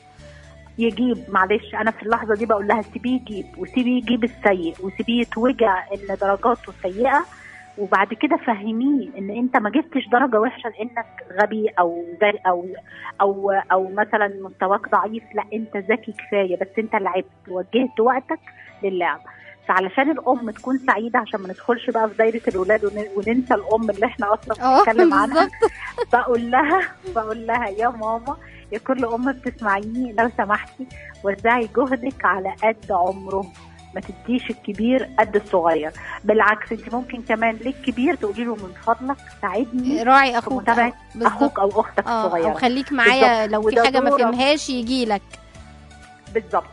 [SPEAKER 3] يجيب معلش انا في اللحظه دي بقول لها سيبيه يجيب وسيبيه يجيب السيء وسيبيه يتوجع ان درجاته سيئه وبعد كده فهميه ان انت ما جبتش درجه وحشه لانك غبي او ذكي او او او مثلا مستواك ضعيف لا انت ذكي كفايه بس انت لعبت وجهت وقتك للعب فعلشان الام تكون سعيده عشان ما ندخلش بقى في دايره الولاد ون- وننسى الام اللي احنا اصلا
[SPEAKER 2] اه
[SPEAKER 3] بنتكلم عنها
[SPEAKER 2] بالظبط
[SPEAKER 3] بقول لها بقول لها يا ماما يا كل ام بتسمعيني لو سمحتي وزعي جهدك على قد عمره ما تديش الكبير قد الصغير بالعكس انت ممكن كمان للكبير تقولي له من فضلك ساعدني
[SPEAKER 2] راعي اخوك
[SPEAKER 3] متابعة
[SPEAKER 2] آه، بالظبط.
[SPEAKER 3] اخوك او اختك
[SPEAKER 2] اه او
[SPEAKER 3] الصغيره
[SPEAKER 2] خليك معايا لو في
[SPEAKER 3] وده
[SPEAKER 2] حاجه ما
[SPEAKER 3] دورك.
[SPEAKER 2] فهمهاش يجي لك
[SPEAKER 3] بالظبط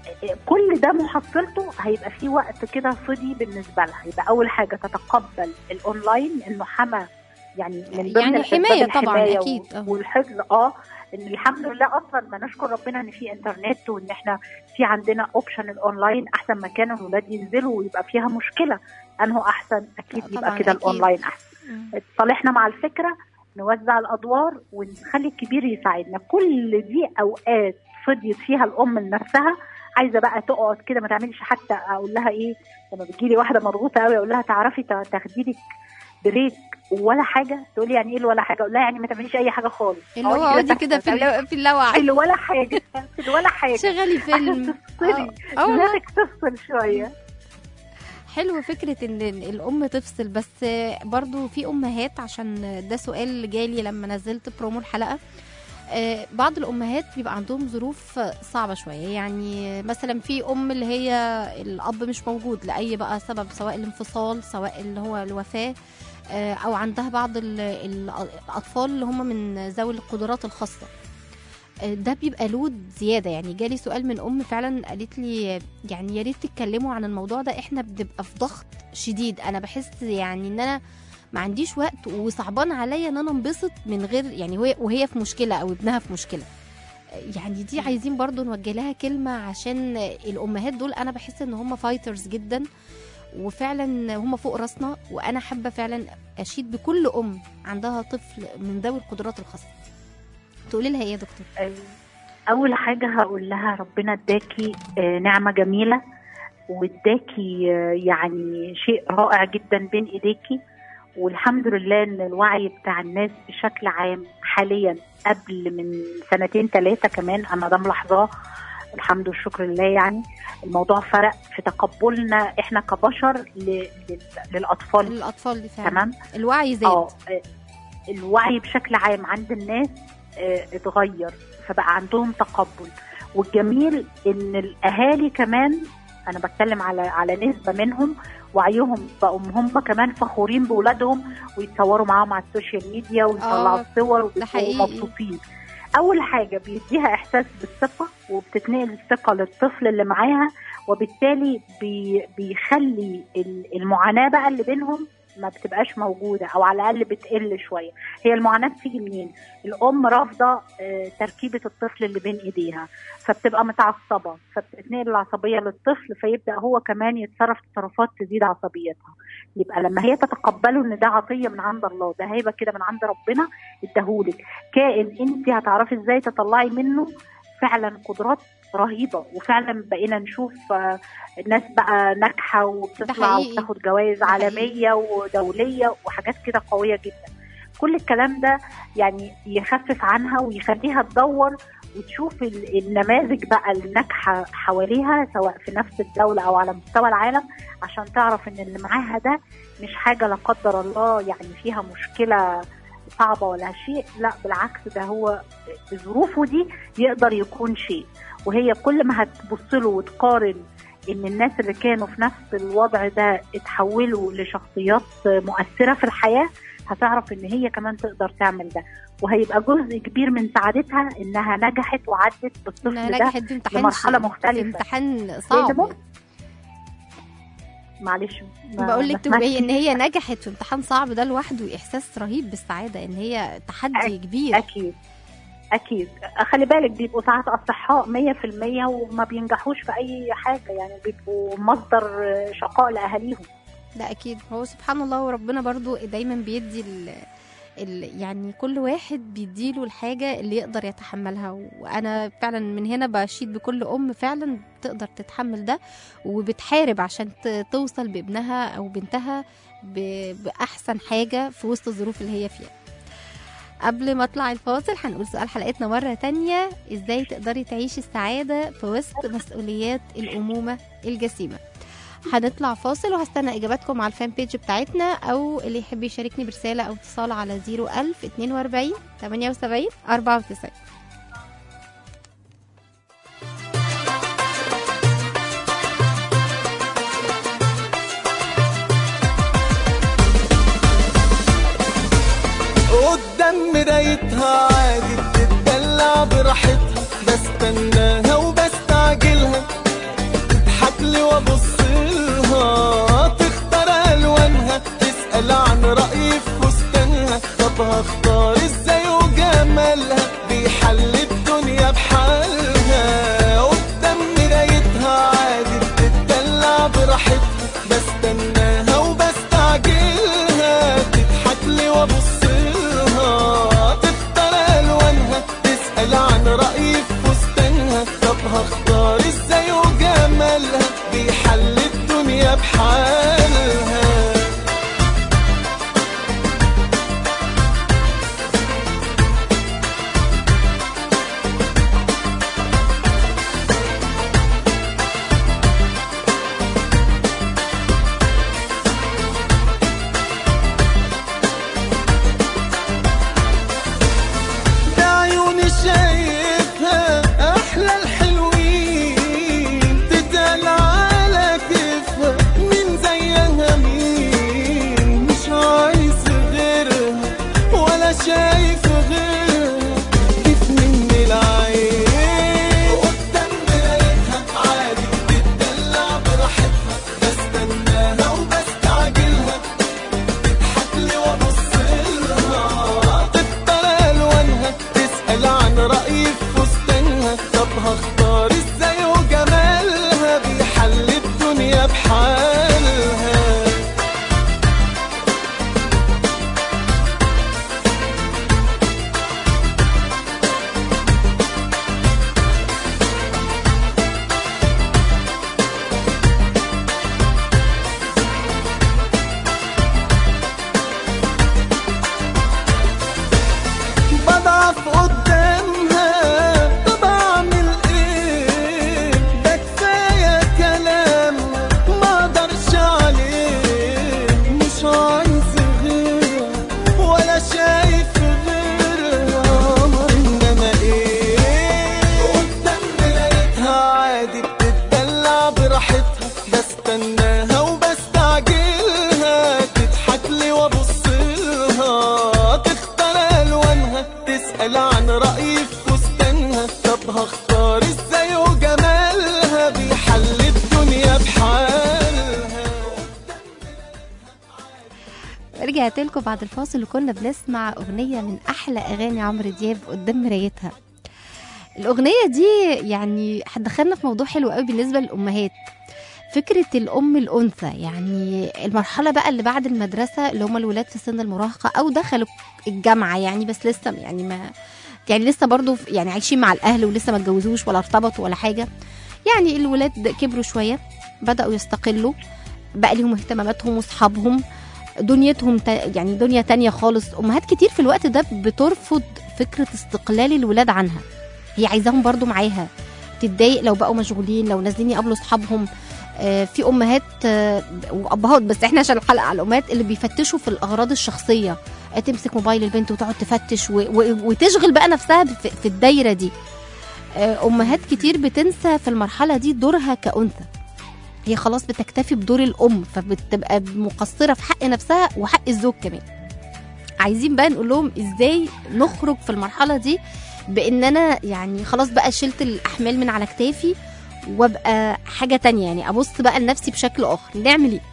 [SPEAKER 3] كل ده محصلته هيبقى في وقت كده فضي بالنسبه لها يبقى اول حاجه تتقبل الاونلاين انه حما يعني من ضمن
[SPEAKER 2] يعني
[SPEAKER 3] الأسباب
[SPEAKER 2] حماية طبعاً،
[SPEAKER 3] الحماية
[SPEAKER 2] أكيد،
[SPEAKER 3] و-
[SPEAKER 2] اه.
[SPEAKER 3] والحفظ اه ان الحمد لله اصلا ما نشكر ربنا ان في انترنت وان احنا في عندنا اوبشن الاونلاين احسن ما كانوا الولاد ينزلوا ويبقى فيها مشكله انه احسن اكيد
[SPEAKER 2] لا،
[SPEAKER 3] يبقى
[SPEAKER 2] طبعاً
[SPEAKER 3] كده
[SPEAKER 2] أكيد.
[SPEAKER 3] الاونلاين احسن اتصالحنا مع الفكره نوزع الادوار ونخلي الكبير يساعدنا كل دي اوقات فضيت فيها الام لنفسها عايزه بقى تقعد كده ما تعملش حتى اقول لها ايه لما بتجيلي واحده مضغوطه قوي اقول لها تعرفي تا- تاخدي لك بريك ولا حاجه تقول لي يعني ايه ولا حاجه اقول لها يعني ما تعمليش اي حاجه خالص
[SPEAKER 2] اللي هو اقعدي كده في
[SPEAKER 3] اللو...
[SPEAKER 2] اللو... في اللاوعي
[SPEAKER 3] اللي ولا حاجه في اللي ولا حاجه
[SPEAKER 2] شغلي فيلم
[SPEAKER 3] عشان تفصلي
[SPEAKER 2] اه والله.
[SPEAKER 3] دماغك تفصل شويه
[SPEAKER 2] حلو فكرة ان الام تفصل بس برضو في امهات عشان ده سؤال جالي لما نزلت برومو الحلقة آه، بعض الامهات بيبقى عندهم ظروف صعبة شوية يعني مثلا في ام اللي هي الاب مش موجود لاي بقى سبب سواء الانفصال سواء اللي هو الوفاة آه، او عندها بعض ال- ال- الاطفال اللي هم من ذوي القدرات الخاصة آه، ده بيبقى لود زياده يعني جالي سؤال من ام فعلا قالت لي يعني يا ريت تتكلموا عن الموضوع ده احنا بنبقى في ضغط شديد انا بحس يعني ان انا ما عنديش وقت وصعبان عليا ان انا انبسط من غير يعني وهي وهي في مشكله او ابنها في مشكله يعني دي عايزين برضو نوجه لها كلمه عشان الامهات دول انا بحس ان هم فايترز جدا وفعلا هم فوق راسنا وانا حابه فعلا اشيد بكل ام عندها طفل من ذوي القدرات الخاصه تقولي لها ايه يا دكتور
[SPEAKER 3] اول حاجه هقول لها ربنا اداكي آه، نعمه جميله واداكي آه، يعني شيء رائع جدا بين ايديكي والحمد لله ان الوعي بتاع الناس بشكل عام حاليا قبل من سنتين ثلاثه كمان انا ده ملاحظاه الحمد والشكر لله يعني الموضوع فرق في تقبلنا احنا كبشر ل- لل- للاطفال
[SPEAKER 2] الاطفال دي فعلا
[SPEAKER 3] تمام
[SPEAKER 2] الوعي زاد
[SPEAKER 3] اه آه، الوعي بشكل عام عند الناس آه، اتغير فبقى عندهم تقبل والجميل ان الاهالي كمان انا بتكلم على على نسبه منهم وعيهم بقوا هم كمان فخورين باولادهم ويتصوروا معاهم على السوشيال ميديا ويطلعوا
[SPEAKER 2] آه،
[SPEAKER 3] الصور
[SPEAKER 2] ده
[SPEAKER 3] وبيبقوا
[SPEAKER 2] حقيقي.
[SPEAKER 3] مبسوطين اول حاجه بيديها احساس بالثقه وبتتنقل الثقه للطفل اللي معاها وبالتالي بي بيخلي ال- المعاناه بقى اللي بينهم ما بتبقاش موجوده او على الاقل بتقل شويه هي المعاناه بتيجي منين الام رافضه آه، تركيبه الطفل اللي بين ايديها فبتبقى متعصبه فبتتنقل العصبيه للطفل فيبدا هو كمان يتصرف تصرفات تزيد عصبيتها يبقى لما هي تتقبله ان ده عطيه من عند الله ده هيبه كده من عند ربنا اداهولك كائن انت هتعرفي ازاي تطلعي منه فعلا قدرات رهيبه وفعلا بقينا نشوف آه، الناس بقى ناجحه وبتطلع
[SPEAKER 2] حقيقي.
[SPEAKER 3] وبتاخد جوائز
[SPEAKER 2] ده حقيقي.
[SPEAKER 3] عالميه ودوليه وحاجات كده قويه جدا كل الكلام ده يعني يخفف عنها ويخليها تدور وتشوف ال- النماذج بقى الناجحه حواليها سواء في نفس الدوله او على مستوى العالم عشان تعرف ان اللي معاها ده مش حاجه لا قدر الله يعني فيها مشكله صعبه ولا شيء لا بالعكس ده هو ظروفه دي يقدر يكون شيء وهي كل ما هتبص له وتقارن ان الناس اللي كانوا في نفس الوضع ده اتحولوا لشخصيات مؤثره في الحياه هتعرف ان هي كمان تقدر تعمل ده وهيبقى جزء كبير من سعادتها انها نجحت وعدت
[SPEAKER 2] انها
[SPEAKER 3] بالطفل ده
[SPEAKER 2] نجحت في امتحان
[SPEAKER 3] لمرحلة
[SPEAKER 2] في
[SPEAKER 3] مختلفة.
[SPEAKER 2] امتحان
[SPEAKER 3] لأن
[SPEAKER 2] صعب
[SPEAKER 3] ممكن- معلش ما-
[SPEAKER 2] بقول
[SPEAKER 3] ما
[SPEAKER 2] لك تبقى
[SPEAKER 3] سمعتش.
[SPEAKER 2] ان هي نجحت في امتحان صعب ده لوحده احساس رهيب بالسعاده ان هي تحدي كبير
[SPEAKER 3] اكيد اكيد خلي بالك بيبقوا ساعات اصحاء 100% وما بينجحوش في اي حاجه يعني بيبقوا مصدر شقاء لاهاليهم
[SPEAKER 2] ده اكيد هو سبحان الله وربنا برضو دايما بيدي ال ال يعني كل واحد بيديله الحاجة اللي يقدر يتحملها وأنا فعلا من هنا بشيد بكل أم فعلا تقدر تتحمل ده وبتحارب عشان ت- توصل بابنها أو بنتها ب- بأحسن حاجة في وسط الظروف اللي هي فيها قبل ما اطلع الفاصل هنقول سؤال حلقتنا مرة تانية ازاي تقدري تعيشي السعادة في وسط مسؤوليات الأمومة الجسيمة هنطلع فاصل وهستنى اجاباتكم على الفان بيج بتاعتنا او اللي يحب يشاركني برساله او اتصال على 01000 42 78 94
[SPEAKER 5] قدام مرايتها عادي بتدلع براحتها بستناها وبستعجلها تضحك لي وابص لها تختار الوانها تسال عن رايي في فستانها طب هختار ازاي وجمالها بيحل الدنيا بحالها قدام مرايتها عادي بتدلع براحتها بستناها وبستعجلها تضحك لي وابص لها تختار الوانها تسال عن رايي في فستانها طب هختار ازاي وجمالها بيحل الدنيا بحالها ده عيوني شايفها احلى الحلوين تتقال على كيفها مين زي
[SPEAKER 2] رجعت لكم بعد الفاصل وكنا بنسمع أغنية من أحلى أغاني عمرو دياب قدام مرايتها الأغنية دي يعني هتدخلنا في موضوع حلو قوي بالنسبة للأمهات فكرة الأم الأنثى يعني المرحلة بقى اللي بعد المدرسة اللي هم الولاد في سن المراهقة أو دخلوا الجامعة يعني بس لسه يعني ما يعني لسه برضو في- يعني عايشين مع الأهل ولسه ما اتجوزوش ولا ارتبطوا ولا حاجة يعني الولاد كبروا شوية بدأوا يستقلوا بقى ليهم اهتماماتهم واصحابهم دنيتهم تا يعني دنيا تانية خالص امهات كتير في الوقت ده بترفض فكرة استقلال الولاد عنها هي عايزاهم برضو معاها تتضايق لو بقوا مشغولين لو نازلين يقابلوا اصحابهم آه، في امهات آه، وابهات بس احنا عشان الحلقه على الامهات اللي بيفتشوا في الاغراض الشخصيه آه، تمسك موبايل البنت وتقعد تفتش و- و- وتشغل بقى نفسها في في الدايره دي آه، امهات كتير بتنسى في المرحله دي دورها كانثى هي خلاص بتكتفي بدور الام فبتبقى مقصره في حق نفسها وحق الزوج كمان عايزين بقى نقول لهم ازاي نخرج في المرحله دي بان انا يعني خلاص بقى شلت الاحمال من على كتافي وابقى حاجه تانية يعني ابص بقى لنفسي بشكل اخر نعمل ايه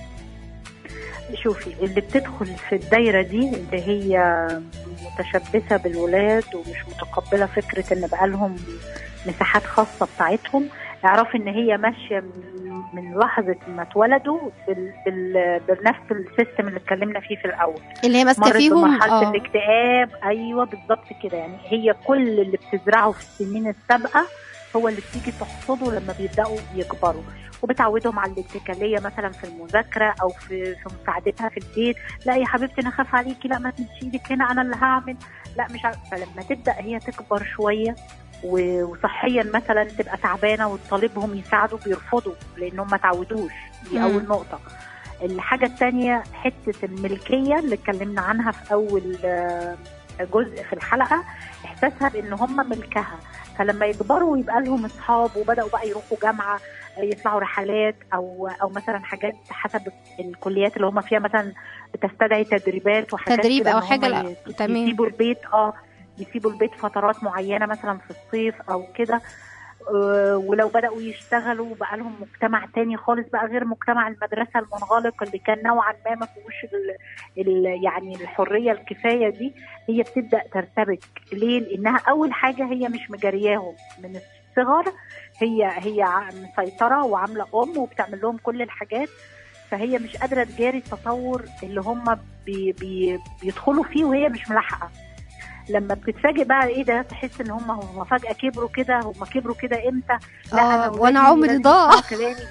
[SPEAKER 3] شوفي اللي بتدخل في الدايرة دي اللي هي متشبثة بالولاد ومش متقبلة فكرة ان بقى لهم مساحات خاصة بتاعتهم اعرفي ان هي ماشية من- من لحظة ما اتولدوا بال... بال... بنفس السيستم اللي اتكلمنا فيه في الأول
[SPEAKER 2] اللي هي ماسكه
[SPEAKER 3] مرت
[SPEAKER 2] فيهم
[SPEAKER 3] بمرحلة
[SPEAKER 2] اه
[SPEAKER 3] الاكتئاب أيوة بالظبط كده يعني هي كل اللي بتزرعه في السنين السابقة هو اللي بتيجي تحصده لما بيبدأوا يكبروا وبتعودهم على الاتكاليه مثلا في المذاكره او في في مساعدتها في البيت لا يا حبيبتي انا خاف عليكي لا ما تمشي ايدك هنا انا اللي هعمل لا مش عارف فلما تبدا هي تكبر شويه و- وصحيا مثلا تبقى تعبانه وتطالبهم يساعدوا بيرفضوا لانهم ما تعودوش دي
[SPEAKER 2] مم.
[SPEAKER 3] اول نقطه الحاجه الثانيه حته الملكيه اللي اتكلمنا عنها في اول آه، جزء في الحلقه احساسها بان هم ملكها فلما يكبروا ويبقى لهم اصحاب وبداوا بقى يروحوا جامعه يطلعوا رحلات او او مثلا حاجات حسب الكليات اللي هم فيها مثلا بتستدعي تدريبات وحاجات
[SPEAKER 2] تدريب
[SPEAKER 3] كده
[SPEAKER 2] أو
[SPEAKER 3] إن هم
[SPEAKER 2] حاجة، لا،
[SPEAKER 3] ي-
[SPEAKER 2] تمام.
[SPEAKER 3] يسيبوا البيت اه يسيبوا البيت فترات معينه مثلا في الصيف او كده آه، ولو بداوا يشتغلوا بقى لهم مجتمع تاني خالص بقى غير مجتمع المدرسه المنغلق اللي كان نوعا ما ما فيهوش ال- ال- يعني الحريه الكفايه دي هي بتبدا ترتبك ليه؟ لانها اول حاجه هي مش مجرياهم من الصغر هي هي ع- مسيطره وعامله ام وبتعمل لهم كل الحاجات فهي مش قادره تجاري التطور اللي هم بي بي بيدخلوا فيه وهي مش ملاحقه لما بتتفاجئ بقى ايه ده تحس ان هم هم فجاه كبروا كده هم كبروا كده امتى
[SPEAKER 2] آه،
[SPEAKER 3] أولادي
[SPEAKER 2] وأنا عمري
[SPEAKER 3] لازم
[SPEAKER 2] ضاع.
[SPEAKER 3] يسمعوا كلامي.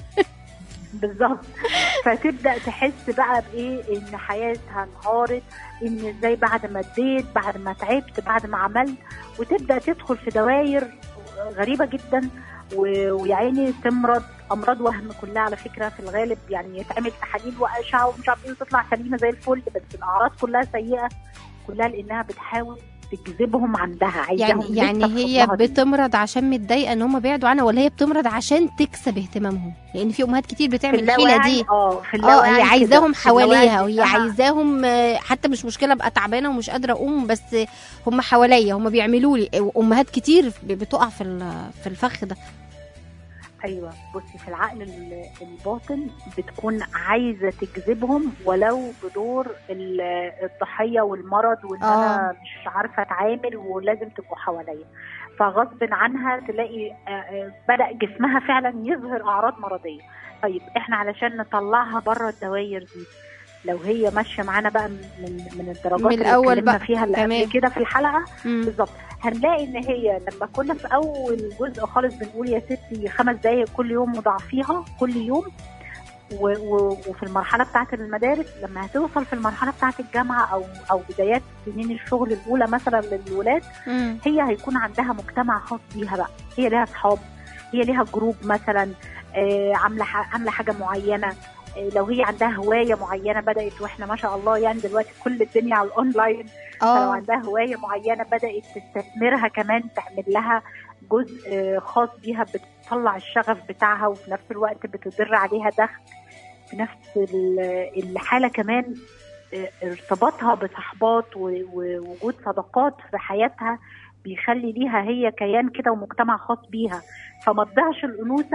[SPEAKER 3] بالظبط فتبدا تحس بقى بايه ان حياتها انهارت ان ازاي بعد ما اديت بعد ما تعبت بعد ما عملت وتبدا تدخل في دوائر غريبه جدا و- ويا عيني تمرض امراض وهم كلها على فكره في الغالب يعني يتعمل تحاليل واشعه ومش عارف ايه وتطلع سليمه زي الفل بس الاعراض كلها سيئه كلها لانها بتحاول تجذبهم عندها عايزاهم
[SPEAKER 2] يعني يعني
[SPEAKER 3] لسه في
[SPEAKER 2] هي
[SPEAKER 3] حضنها دي.
[SPEAKER 2] بتمرض عشان متضايقه ان هم بعدوا عنها ولا هي بتمرض عشان تكسب اهتمامهم لان في امهات كتير
[SPEAKER 3] في
[SPEAKER 2] بتعمل الحيله
[SPEAKER 3] اللاوعي
[SPEAKER 2] دي
[SPEAKER 3] اه في
[SPEAKER 2] اه
[SPEAKER 3] اللاوعي
[SPEAKER 2] هي
[SPEAKER 3] كده.
[SPEAKER 2] عايزاهم
[SPEAKER 3] في اللاوعي
[SPEAKER 2] حواليها وهي
[SPEAKER 3] بتاعها.
[SPEAKER 2] عايزاهم آه، حتى مش مشكله ابقى تعبانه ومش قادره اقوم بس هم حواليا هم بيعملوا لي امهات كتير بتقع في ال- في الفخ ده
[SPEAKER 3] ايوه بصي في العقل ال- الباطن بتكون عايزه تجذبهم ولو بدور ال- الضحيه والمرض وان
[SPEAKER 2] آه.
[SPEAKER 3] انا مش عارفه اتعامل ولازم تبقوا حواليا فغصب عنها تلاقي آه، آه، بدا جسمها فعلا يظهر اعراض مرضيه طيب احنا علشان نطلعها بره الدوائر دي لو هي ماشيه معانا بقى من من الدرجات
[SPEAKER 2] من
[SPEAKER 3] اللي
[SPEAKER 2] الأول
[SPEAKER 3] اتكلمنا
[SPEAKER 2] بقى.
[SPEAKER 3] فيها اللي
[SPEAKER 2] تمام.
[SPEAKER 3] قبل كده في الحلقه
[SPEAKER 2] مم.
[SPEAKER 3] بالظبط هنلاقي ان هي لما كنا في اول جزء خالص بنقول يا ستي خمس دقائق كل يوم مضاعفيها كل يوم و و وفي المرحله بتاعه المدارس لما هتوصل في المرحله بتاعه الجامعه او او بدايات سنين الشغل الاولى مثلا للولاد
[SPEAKER 2] مم.
[SPEAKER 3] هي هيكون عندها مجتمع خاص بيها بقى هي ليها اصحاب هي ليها جروب مثلا آه، عامله ح- عامله حاجه معينه آه، لو هي عندها هوايه معينه بدات واحنا ما شاء الله يعني دلوقتي كل الدنيا على الاونلاين فلو
[SPEAKER 2] اه
[SPEAKER 3] عندها هوايه معينه بدات تستثمرها كمان تعمل لها جزء آه، خاص بيها بتطلع الشغف بتاعها وفي نفس الوقت بتدر عليها دخل في نفس ال- الحاله كمان آه، ارتباطها بصحبات و- ووجود صداقات في حياتها بيخلي ليها هي كيان كده ومجتمع خاص بيها فما تضيعش الانوثه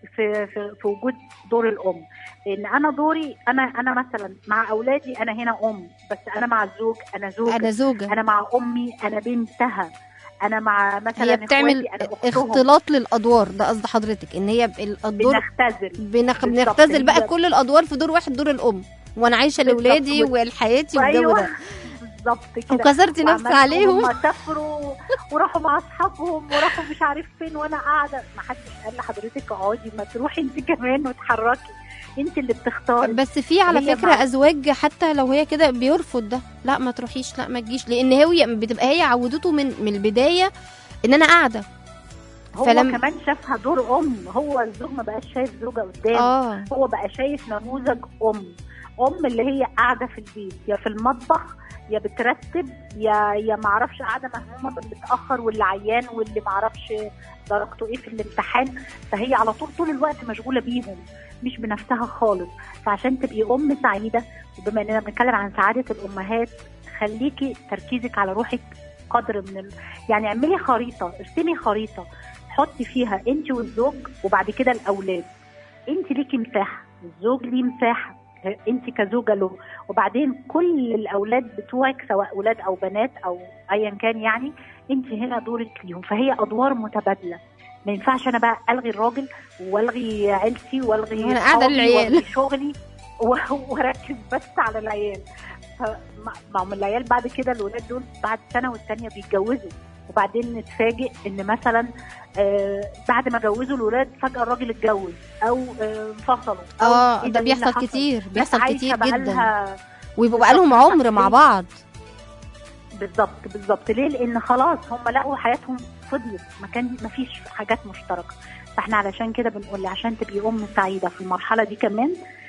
[SPEAKER 3] في, في في وجود دور الام ان انا دوري انا انا مثلا مع اولادي انا هنا ام بس انا مع الزوج انا زوجة
[SPEAKER 2] انا زوجه
[SPEAKER 3] انا مع امي انا بنتها انا مع مثلا
[SPEAKER 2] هي بتعمل
[SPEAKER 3] إخواتي، أنا أختهم.
[SPEAKER 2] اختلاط للادوار ده قصد حضرتك ان هي ب- الدور
[SPEAKER 3] بنختزل
[SPEAKER 2] بنخ...
[SPEAKER 3] بالظبط،
[SPEAKER 2] بنختزل بقى
[SPEAKER 3] هي-
[SPEAKER 2] كل الادوار في دور واحد دور الام وانا عايشه
[SPEAKER 3] بالظبط.
[SPEAKER 2] لاولادي ولحياتي والجو
[SPEAKER 3] ايوه
[SPEAKER 2] ده
[SPEAKER 3] بالظبط كده
[SPEAKER 2] وكسرت نفسي
[SPEAKER 3] وعملت
[SPEAKER 2] عليهم
[SPEAKER 3] وهم سافروا وراحوا مع اصحابهم وراحوا مش عارف فين وانا قاعده ما حدش قال لحضرتك اقعدي ما تروحي انت كمان وتحركي انت اللي بتختاري
[SPEAKER 2] بس في على
[SPEAKER 3] هي
[SPEAKER 2] فكره
[SPEAKER 3] مع-
[SPEAKER 2] ازواج حتى لو هي كده بيرفض ده لا ما تروحيش لا ما تجيش لان هي بتبقى هي عودته من من البدايه ان انا قاعده
[SPEAKER 3] هو
[SPEAKER 2] فلم-
[SPEAKER 3] كمان شافها دور ام هو الزوج ما بقاش شايف زوجه قدامه
[SPEAKER 2] اه
[SPEAKER 3] هو بقى شايف نموذج ام ام اللي هي قاعده في البيت يا في المطبخ يا بترتب يا يا ما اعرفش قاعده مهمومه باللي اتاخر واللي عيان واللي ما اعرفش درجته ايه في الامتحان فهي على طول طول الوقت مشغوله بيهم مش بنفسها خالص فعشان تبقي ام سعيده وبما اننا بنتكلم عن سعاده الامهات خليكي تركيزك على روحك قدر من ال... يعني اعملي خريطه ارسمي خريطه حطي فيها انت والزوج وبعد كده الاولاد انت ليكي مساحه الزوج ليه مساحه انت كزوجه له وبعدين كل الاولاد بتوعك سواء اولاد او بنات او ايا كان يعني انت هنا دورك ليهم فهي ادوار متبادله ما ينفعش انا بقى الغي الراجل والغي عيلتي والغي
[SPEAKER 2] وأنا قاعدة
[SPEAKER 3] أصحابي
[SPEAKER 2] للعيال.
[SPEAKER 3] والغي شغلي و- واركز بس على العيال فما ما هم العيال بعد كده الولاد دول بعد سنه والتانيه بيتجوزوا وبعدين نتفاجئ ان مثلا آه بعد ما جوزوا الولاد فجاه الراجل اتجوز او آه، انفصلوا أو
[SPEAKER 2] اه
[SPEAKER 3] إيه
[SPEAKER 2] ده
[SPEAKER 3] اللي
[SPEAKER 2] بيحصل
[SPEAKER 3] حصل؟
[SPEAKER 2] كتير
[SPEAKER 3] ناس
[SPEAKER 2] بيحصل
[SPEAKER 3] عايشة
[SPEAKER 2] كتير جدا
[SPEAKER 3] بقالها
[SPEAKER 2] ويبقوا بقى لهم
[SPEAKER 3] بالظبط.
[SPEAKER 2] عمر مع بعض
[SPEAKER 3] بالظبط بالظبط ليه؟ لان خلاص هم لقوا حياتهم فضيت ما كان ما فيش حاجات مشتركه فاحنا علشان كده بنقول عشان تبقي ام سعيده في المرحله دي كمان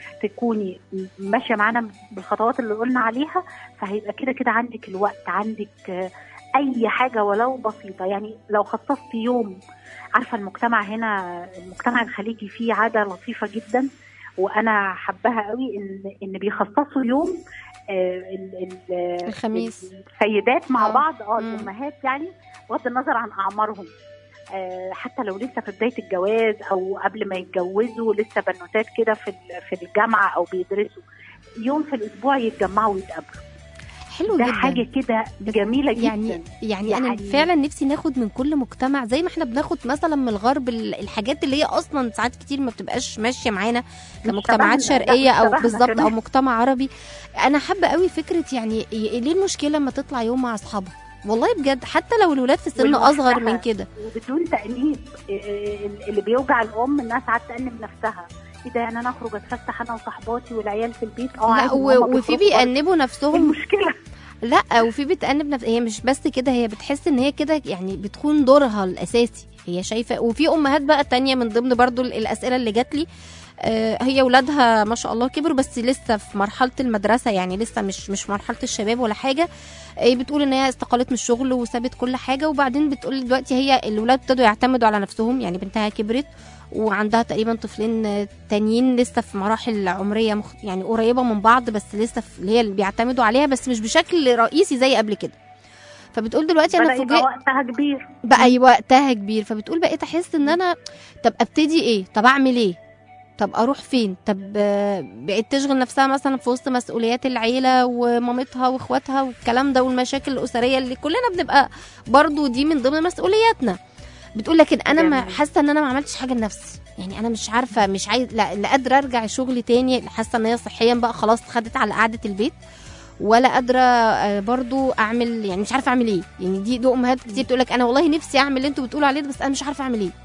[SPEAKER 3] تكوني ماشيه معانا بالخطوات اللي قلنا عليها فهيبقى كده كده عندك الوقت عندك آه، اي حاجه ولو بسيطه يعني لو خصصت يوم عارفه المجتمع هنا المجتمع الخليجي فيه عاده لطيفه جدا وانا حباها قوي ان ان بيخصصوا يوم آه، ال- ال-
[SPEAKER 2] الخميس.
[SPEAKER 3] السيدات مع
[SPEAKER 2] آه.
[SPEAKER 3] بعض اه
[SPEAKER 2] مم.
[SPEAKER 3] الامهات يعني بغض النظر عن اعمارهم آه، حتى لو لسه في بدايه الجواز او قبل ما يتجوزوا لسه بنوتات كده في ال- في الجامعه او بيدرسوا يوم في الاسبوع يتجمعوا ويتقابلوا
[SPEAKER 2] حلو
[SPEAKER 3] ده
[SPEAKER 2] جدا
[SPEAKER 3] حاجه كده جميله جدا
[SPEAKER 2] يعني يعني انا
[SPEAKER 3] يعني-
[SPEAKER 2] فعلا نفسي ناخد من كل مجتمع زي ما احنا بناخد مثلا من الغرب ال- الحاجات اللي هي اصلا ساعات كتير ما بتبقاش ماشيه معانا كمجتمعات
[SPEAKER 3] شبهنا، لا،
[SPEAKER 2] شرقيه
[SPEAKER 3] مش
[SPEAKER 2] او
[SPEAKER 3] شبهنا
[SPEAKER 2] بالظبط او
[SPEAKER 3] كمان.
[SPEAKER 2] مجتمع عربي انا حابه قوي فكره يعني ي- ليه المشكله لما تطلع يوم مع اصحابها والله بجد حتى لو الولاد في سن
[SPEAKER 3] ولوحدها.
[SPEAKER 2] اصغر من كده
[SPEAKER 3] وبدون تأنيب إيه إيه اللي بيوجع الام انها ساعات تأنب نفسها ايه ده يعني انا اخرج اتفسح انا وصحباتي والعيال في البيت اه
[SPEAKER 2] لا
[SPEAKER 3] عادي،
[SPEAKER 2] و-
[SPEAKER 3] ماما
[SPEAKER 2] وفي
[SPEAKER 3] بتخرج برضه.
[SPEAKER 2] بيأنبوا
[SPEAKER 3] إيه
[SPEAKER 2] نفسهم
[SPEAKER 3] المشكله
[SPEAKER 2] لا وفي بتأنب نفس هي مش بس كده هي بتحس ان هي كده يعني بتخون دورها الاساسي هي شايفه وفي امهات بقى تانية من ضمن برضو ال- الاسئله اللي جات لي آه، هي ولادها ما شاء الله كبروا بس لسه في مرحله المدرسه يعني لسه مش مش مرحله الشباب ولا حاجه آه، بتقول ان هي استقالت من الشغل وسابت كل حاجه وبعدين بتقول دلوقتي هي الولاد ابتدوا يعتمدوا على نفسهم يعني بنتها كبرت وعندها تقريبا طفلين آه، تانيين لسه في مراحل عمريه مخ... يعني قريبه من بعض بس لسه في اللي هي اللي بيعتمدوا عليها بس مش بشكل رئيسي زي قبل كده فبتقول دلوقتي انا
[SPEAKER 3] بدأ يبقى
[SPEAKER 2] فوجئت
[SPEAKER 3] وقتها كبير
[SPEAKER 2] بقى وقتها كبير فبتقول بقيت احس ان انا طب ابتدي ايه طب اعمل ايه طب اروح فين طب آه، بقيت تشغل نفسها مثلا في وسط مسؤوليات العيله ومامتها واخواتها والكلام ده والمشاكل الاسريه اللي كلنا بنبقى برضو دي من ضمن مسؤولياتنا بتقول لكن انا ما
[SPEAKER 3] جميل.
[SPEAKER 2] حاسه ان انا ما عملتش حاجه لنفسي يعني انا مش عارفه مش عايز لا, لا قادره ارجع شغل تاني حاسه ان هي صحيا بقى خلاص خدت على قعده البيت ولا قادره آه، برضو اعمل يعني مش عارفه اعمل ايه يعني دي دي امهات كتير تقول لك انا والله نفسي اعمل اللي انتوا بتقولوا عليه ده بس انا مش عارفه اعمل ايه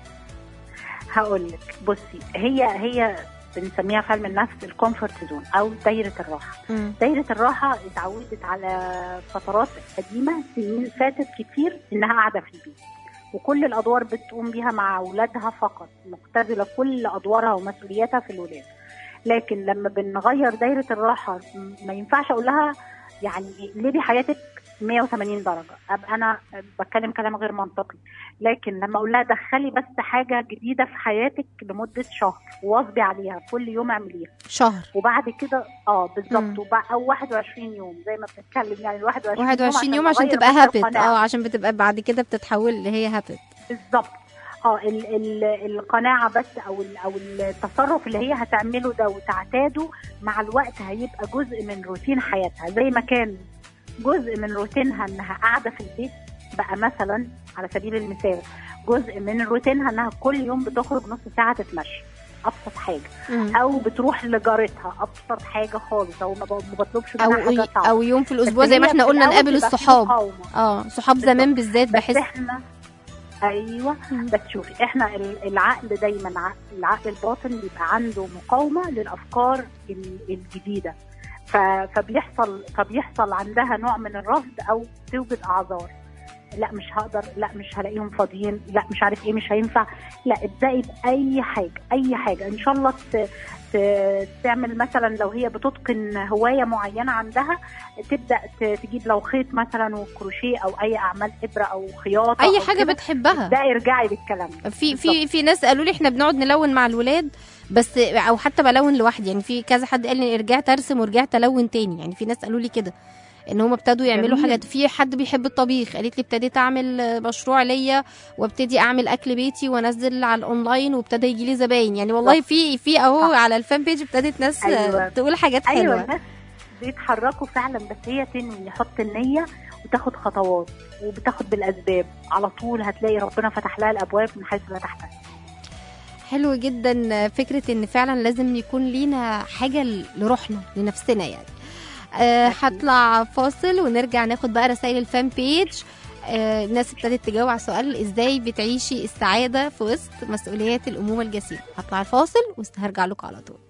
[SPEAKER 3] هقول لك بصي هي هي بنسميها في علم النفس الكومفورت زون او دايره الراحه دايره الراحه اتعودت على فترات قديمه سنين فاتت كتير انها قاعده في البيت وكل الادوار بتقوم بيها مع اولادها فقط مختزله كل ادوارها ومسؤولياتها في الولاد لكن لما بنغير دايره الراحه م- ما ينفعش اقول لها يعني ليه حياتك 180 درجه ابقى انا بتكلم كلام غير منطقي لكن لما اقول لها دخلي بس حاجه جديده في حياتك لمده شهر واظبي عليها كل يوم اعمليها
[SPEAKER 2] شهر
[SPEAKER 3] وبعد كده اه
[SPEAKER 2] مم.
[SPEAKER 3] بالظبط وبع- او 21 يوم زي ما بنتكلم يعني ال 21
[SPEAKER 2] 21 يوم عشان
[SPEAKER 3] نغير
[SPEAKER 2] تبقى
[SPEAKER 3] بس
[SPEAKER 2] هابت
[SPEAKER 3] القناعة.
[SPEAKER 2] اه عشان بتبقى بعد كده بتتحول اللي هي هابت
[SPEAKER 3] بالظبط اه ال ال القناعه بس او ال او التصرف اللي هي هتعمله ده وتعتاده مع الوقت هيبقى جزء من روتين حياتها زي ما كان جزء من روتينها انها قاعده في البيت بقى مثلا على سبيل المثال جزء من روتينها انها كل يوم بتخرج نص ساعه تتمشى ابسط حاجه
[SPEAKER 2] مم.
[SPEAKER 3] او بتروح لجارتها ابسط حاجه خالص او ما ب- ما بطلبش
[SPEAKER 2] او
[SPEAKER 3] منها حاجه صعبه
[SPEAKER 2] او يوم في الاسبوع
[SPEAKER 3] بس
[SPEAKER 2] زي ما
[SPEAKER 3] هي
[SPEAKER 2] احنا
[SPEAKER 3] في
[SPEAKER 2] قلنا
[SPEAKER 3] الأول
[SPEAKER 2] نقابل
[SPEAKER 3] بيبقى في
[SPEAKER 2] الصحاب
[SPEAKER 3] مقاومة.
[SPEAKER 2] اه صحاب زمان بالذات
[SPEAKER 3] بس
[SPEAKER 2] بحس
[SPEAKER 3] احنا ايوه
[SPEAKER 2] مم.
[SPEAKER 3] بس شوفي احنا ال- العقل دايما ع- العقل الباطن بيبقى عنده مقاومه للافكار ال- الجديده ف- فبيحصل فبيحصل عندها نوع من الرفض او توجد اعذار لا مش هقدر لا مش هلاقيهم فاضيين لا مش عارف ايه مش هينفع لا ابدأي بأي حاجة أي حاجة إن شاء الله ت... ت- تعمل مثلا لو هي بتتقن هواية معينة عندها تبدأ ت- تجيب لو خيط مثلا وكروشيه أو أي أعمال إبرة أو خياطة
[SPEAKER 2] اي
[SPEAKER 3] أو
[SPEAKER 2] حاجه
[SPEAKER 3] كده.
[SPEAKER 2] بتحبها
[SPEAKER 3] ده ارجعي بالكلام ده.
[SPEAKER 2] في في
[SPEAKER 3] بالظبط.
[SPEAKER 2] في ناس قالوا لي احنا بنقعد نلون مع الولاد بس او حتى بلون لوحدي يعني في كذا حد قال لي رجعت ارسم ورجعت الون تاني يعني في ناس قالوا لي كده ان هم ابتدوا يعملوا
[SPEAKER 3] جميل.
[SPEAKER 2] حاجات في حد بيحب الطبيخ قالت لي ابتديت اعمل آه، مشروع ليا وابتدي اعمل اكل بيتي وانزل على الاونلاين وابتدى يجي لي زباين يعني والله
[SPEAKER 3] صح.
[SPEAKER 2] في في اهو
[SPEAKER 3] صح.
[SPEAKER 2] على الفان بيج ابتدت ناس آه،
[SPEAKER 3] أيوة.
[SPEAKER 2] تقول حاجات
[SPEAKER 3] ايوه
[SPEAKER 2] حلوه
[SPEAKER 3] الناس بيتحركوا فعلا بس هي تنوي يحط النيه وتاخد خطوات وبتاخد بالاسباب على طول هتلاقي ربنا فتح لها الابواب من حيث لا تحتسب
[SPEAKER 2] حلو جدا فكرة ان فعلا لازم يكون لينا حاجة لروحنا لنفسنا يعني آه،
[SPEAKER 3] أكيد.
[SPEAKER 2] هطلع فاصل ونرجع ناخد بقى رسائل الفان بيج آه، الناس ابتدت تجاوب على سؤال ازاي بتعيشي السعادة في وسط مسؤوليات الأمومة الجسيمة هطلع الفاصل وهرجع لكم على طول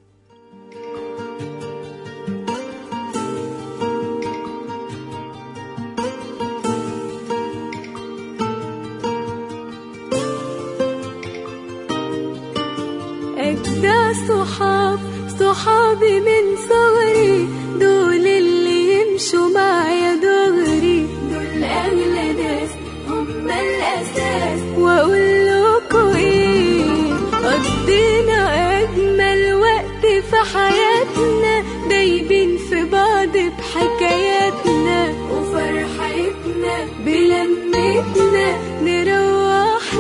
[SPEAKER 4] أجدع صحاب صحابي من صغري دول اللي يمشوا معايا دغري دول أغلى ناس هم الأساس وأقول لكم إيه قضينا أجمل وقت في حياتنا دايبين في بعض بحكاياتنا وفرحتنا بلمتنا نروح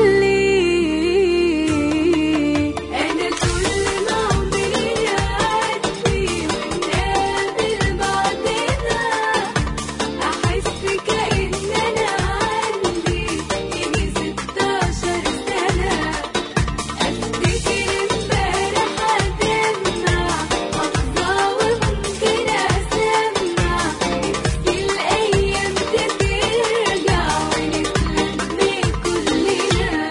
[SPEAKER 4] ليه أنا كل ما عمري يعدي ونقابل بعضنا أحس كأن أنا عندي يجي ستاشر سنة أفتكر امبارح هتمنع أفضى وممكن أسمع نفسي الأيام ترجع ونتلم كلنا